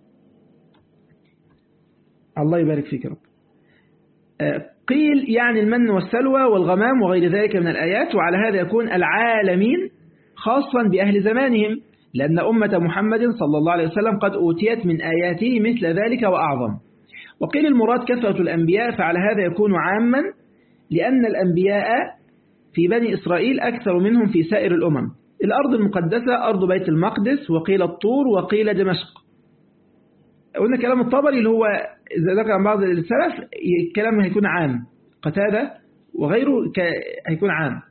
الله يبارك فيك يا رب قيل يعني المن والسلوى والغمام وغير ذلك من الآيات وعلى هذا يكون العالمين خاصا بأهل زمانهم لأن أمة محمد صلى الله عليه وسلم قد أوتيت من آياته مثل ذلك وأعظم وقيل المراد كثرة الأنبياء فعلى هذا يكون عاما لأن الأنبياء في بني إسرائيل أكثر منهم في سائر الأمم الأرض المقدسة أرض بيت المقدس وقيل الطور وقيل دمشق قلنا كلام الطبري اللي هو إذا ذكر عن بعض السلف الكلام هيكون عام قتادة وغيره هيكون عام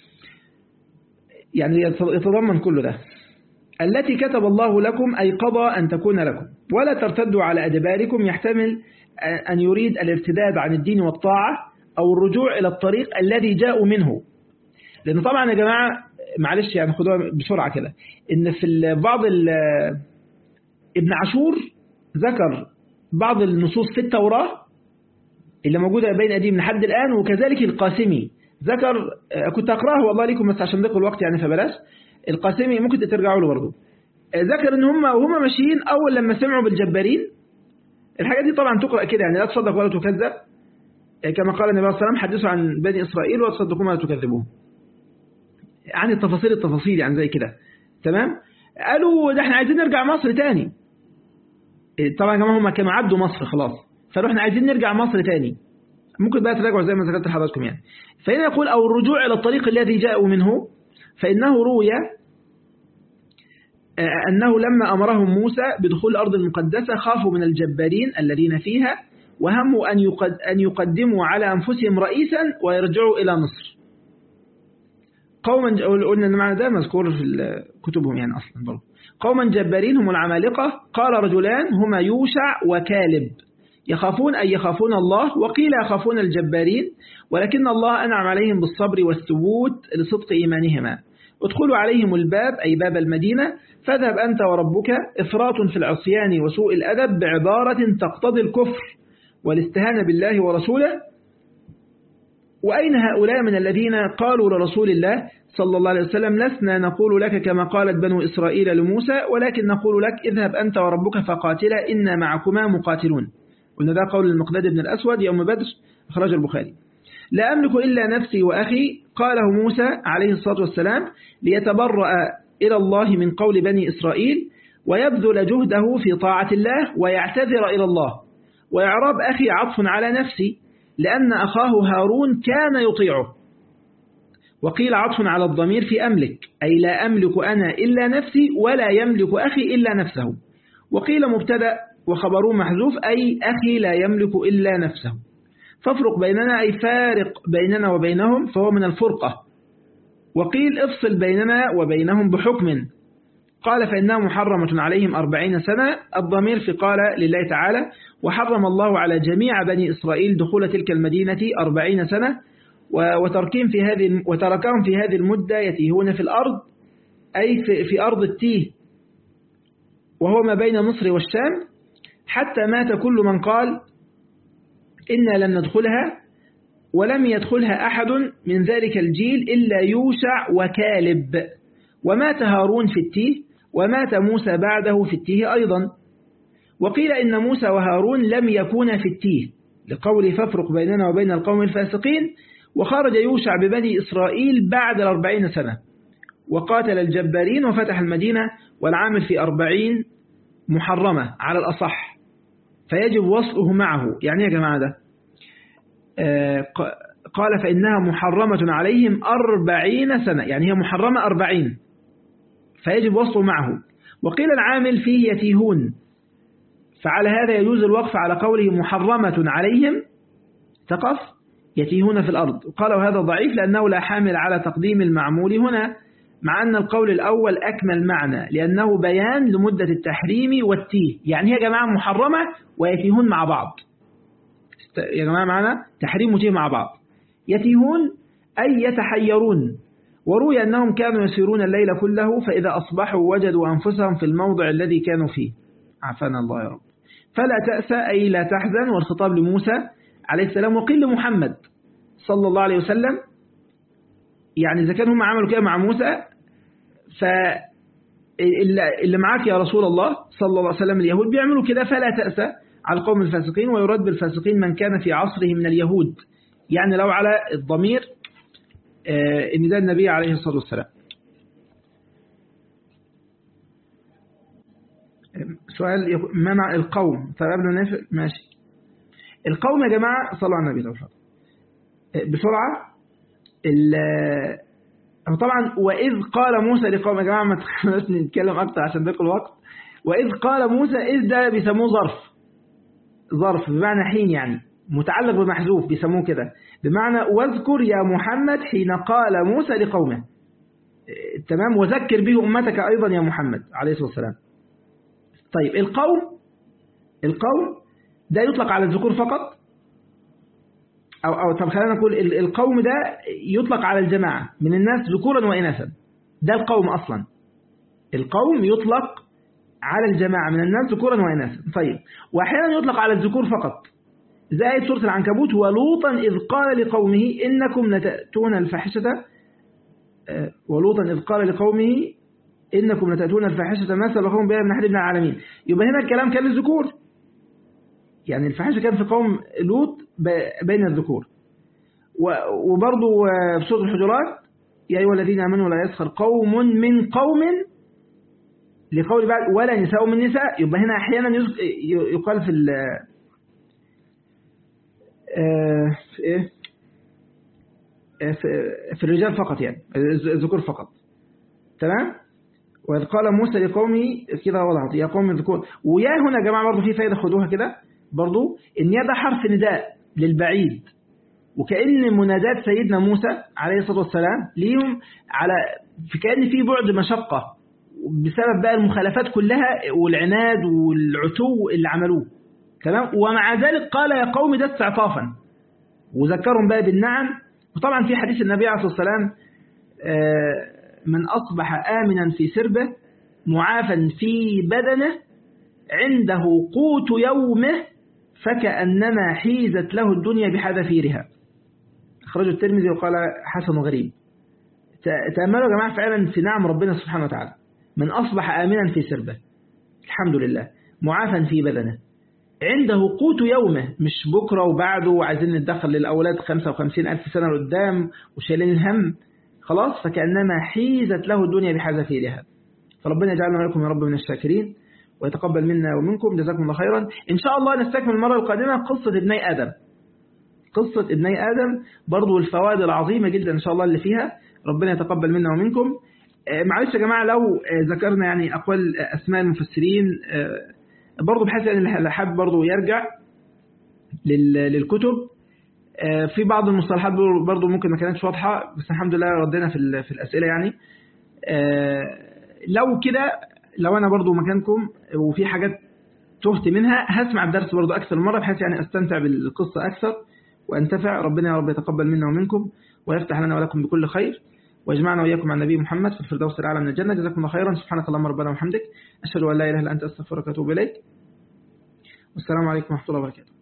يعني يتضمن كل ده التي كتب الله لكم أي قضى أن تكون لكم ولا ترتدوا على أدباركم يحتمل أن يريد الارتداد عن الدين والطاعة أو الرجوع إلى الطريق الذي جاءوا منه لأن طبعا يا جماعة معلش يعني خدوها بسرعة كده إن في بعض ابن عاشور ذكر بعض النصوص في التوراة اللي موجودة بين أيديهم لحد الآن وكذلك القاسمي ذكر كنت أقرأه والله لكم بس عشان ضيق الوقت يعني فبلاش القاسمي ممكن ترجعوا له برضه ذكر ان هم وهم ماشيين اول لما سمعوا بالجبارين الحاجات دي طبعا تقرا كده يعني لا تصدق ولا تكذب كما قال النبي صلى الله عليه وسلم حدثوا عن بني اسرائيل ولا تصدقوا ولا تكذبوهم عن التفاصيل التفاصيل يعني زي كده تمام قالوا ده احنا عايزين نرجع مصر تاني طبعا يا جماعه هم كانوا عدوا مصر خلاص فقالوا احنا عايزين نرجع مصر تاني ممكن بقى تراجعوا زي ما ذكرت لحضراتكم يعني فهنا يقول او الرجوع الى الطريق الذي جاءوا منه فإنه روي أنه لما أمرهم موسى بدخول الأرض المقدسة خافوا من الجبارين الذين فيها وهموا أن أن يقدموا على أنفسهم رئيسا ويرجعوا إلى مصر قوما قلنا أن معنى ده مذكور في كتبهم يعني أصلا برضه قوما جبارين هم العمالقة قال رجلان هما يوشع وكالب يخافون أي يخافون الله وقيل يخافون الجبارين ولكن الله أنعم عليهم بالصبر والثبوت لصدق إيمانهما ادخلوا عليهم الباب أي باب المدينة فاذهب أنت وربك إفراط في العصيان وسوء الأدب بعبارة تقتضي الكفر والاستهانة بالله ورسوله وأين هؤلاء من الذين قالوا لرسول الله صلى الله عليه وسلم لسنا نقول لك كما قالت بنو إسرائيل لموسى ولكن نقول لك اذهب أنت وربك فقاتلا إنا معكما مقاتلون قلنا ده قول المقداد بن الأسود يوم بدر أخرج البخاري لا أملك إلا نفسي وأخي قاله موسى عليه الصلاة والسلام ليتبرأ إلى الله من قول بني إسرائيل ويبذل جهده في طاعة الله ويعتذر إلى الله وإعراب أخي عطف على نفسي لأن أخاه هارون كان يطيعه وقيل عطف على الضمير في أملك أي لا أملك أنا إلا نفسي ولا يملك أخي إلا نفسه وقيل مبتدأ وخبره محذوف أي أخي لا يملك إلا نفسه فافرق بيننا أي فارق بيننا وبينهم فهو من الفرقة وقيل افصل بيننا وبينهم بحكم قال فإنها محرمة عليهم أربعين سنة الضمير في قال لله تعالى وحرم الله على جميع بني إسرائيل دخول تلك المدينة أربعين سنة وتركهم في هذه وتركهم في هذه المدة يتيهون في الأرض أي في, في أرض التيه وهو ما بين مصر والشام حتى مات كل من قال إنا لن ندخلها ولم يدخلها أحد من ذلك الجيل إلا يوشع وكالب ومات هارون في التيه ومات موسى بعده في التيه أيضا وقيل إن موسى وهارون لم يكونا في التيه لقول فافرق بيننا وبين القوم الفاسقين وخرج يوشع ببني إسرائيل بعد الأربعين سنة وقاتل الجبارين وفتح المدينة والعامل في أربعين محرمة على الأصح فيجب وصفه معه يعني يا جماعة ده آه قال فإنها محرمة عليهم أربعين سنة يعني هي محرمة أربعين فيجب وصفه معه وقيل العامل فيه يتيهون فعلى هذا يجوز الوقف على قوله محرمة عليهم تقف يتيهون في الأرض قال وهذا ضعيف لأنه لا حامل على تقديم المعمول هنا مع أن القول الأول أكمل معنى لأنه بيان لمدة التحريم والتيه يعني هي يا جماعة محرمة ويتيهون مع بعض يا جماعة معنا تحريم وتيه مع بعض يتيهون أي يتحيرون وروي أنهم كانوا يسيرون الليل كله فإذا أصبحوا وجدوا أنفسهم في الموضع الذي كانوا فيه عافانا الله يا رب فلا تأسى أي لا تحزن والخطاب لموسى عليه السلام وقيل لمحمد صلى الله عليه وسلم يعني إذا كانوا هم عملوا كده مع موسى فاللي معاك يا رسول الله صلى الله عليه وسلم اليهود بيعملوا كده فلا تأسى على القوم الفاسقين ويرد بالفاسقين من كان في عصره من اليهود يعني لو على الضمير ان ده النبي عليه الصلاة والسلام سؤال منع القوم طب قبل ما نقفل ماشي القوم يا جماعة صلوا على النبي لو بسرعة طبعا وإذ قال موسى لقوم يا جماعة ما تخلص نتكلم أكتر عشان ضيق الوقت وإذ قال موسى إذ ده بيسموه ظرف ظرف بمعنى حين يعني متعلق بمحذوف بيسموه كده بمعنى واذكر يا محمد حين قال موسى لقومه تمام وذكر به أمتك أيضا يا محمد عليه الصلاة والسلام طيب القوم القوم ده يطلق على الذكور فقط أو, أو طب خلينا نقول القوم ده يطلق على الجماعة من الناس ذكورا وإناثا ده القوم أصلا القوم يطلق على الجماعة من الناس ذكورا وإناثا طيب وأحيانا يطلق على الذكور فقط زائد سورة العنكبوت ولوطا إذ قال لقومه إنكم لتأتون الفاحشة ولوطا إذ قال لقومه إنكم لتأتون الفاحشة ما سبقهم بها من أحد من العالمين يبقى هنا الكلام كان للذكور يعني الفاحشة كان في قوم لوط بين الذكور وبرضه في سورة الحجرات يا أيها الذين آمنوا لا يسخر قوم من قوم لقول بعد ولا نساء من نساء يبقى هنا أحيانا يقال في في إيه في الرجال فقط يعني الذكور فقط تمام وإذ قال موسى لقومه كده وضعت يا قوم الذكور ويا هنا يا جماعة برضه في فايدة خدوها كده برضه إن يا ده حرف نداء للبعيد وكأن منادات سيدنا موسى عليه الصلاة والسلام ليهم على في كأن في بعد مشقة بسبب بقى المخالفات كلها والعناد والعتو اللي عملوه تمام ومع ذلك قال يا قوم ده استعطافا وذكرهم بقى بالنعم وطبعا في حديث النبي عليه الصلاة والسلام من أصبح آمنا في سربه معافا في بدنه عنده قوت يومه فكأنما حيزت له الدنيا بحذافيرها أخرجه الترمذي وقال حسن غريب تأملوا يا جماعة فعلا في نعم ربنا سبحانه وتعالى من أصبح آمنا في سربه الحمد لله معافا في بدنه عنده قوت يومه مش بكرة وبعده وعايزين ندخل للأولاد 55 ألف سنة لقدام وشايلين الهم خلاص فكأنما حيزت له الدنيا بحذافيرها فربنا يجعلنا ولكم يا رب من الشاكرين ويتقبل منا ومنكم جزاكم الله خيرا إن شاء الله نستكمل المرة القادمة قصة ابني آدم قصة ابني آدم برضو الفوائد العظيمة جدا إن شاء الله اللي فيها ربنا يتقبل منا ومنكم معلش يا جماعة لو ذكرنا يعني أقوال أسماء المفسرين برضو بحيث يعني اللي حابب برضو يرجع للكتب في بعض المصطلحات برضو ممكن ما كانتش واضحة بس الحمد لله ردينا في في الأسئلة يعني لو كده لو أنا برضو مكانكم وفي حاجات تهت منها هسمع الدرس برضو أكثر مرة بحيث يعني أستمتع بالقصة أكثر وأنتفع ربنا يا رب يتقبل منا ومنكم ويفتح لنا ولكم بكل خير واجمعنا وإياكم مع النبي محمد في الفردوس الأعلى من الجنة جزاكم الله خيرا سبحانك اللهم ربنا وبحمدك أشهد أن لا إله إلا أنت أستغفرك وأتوب إليك والسلام عليكم ورحمة الله وبركاته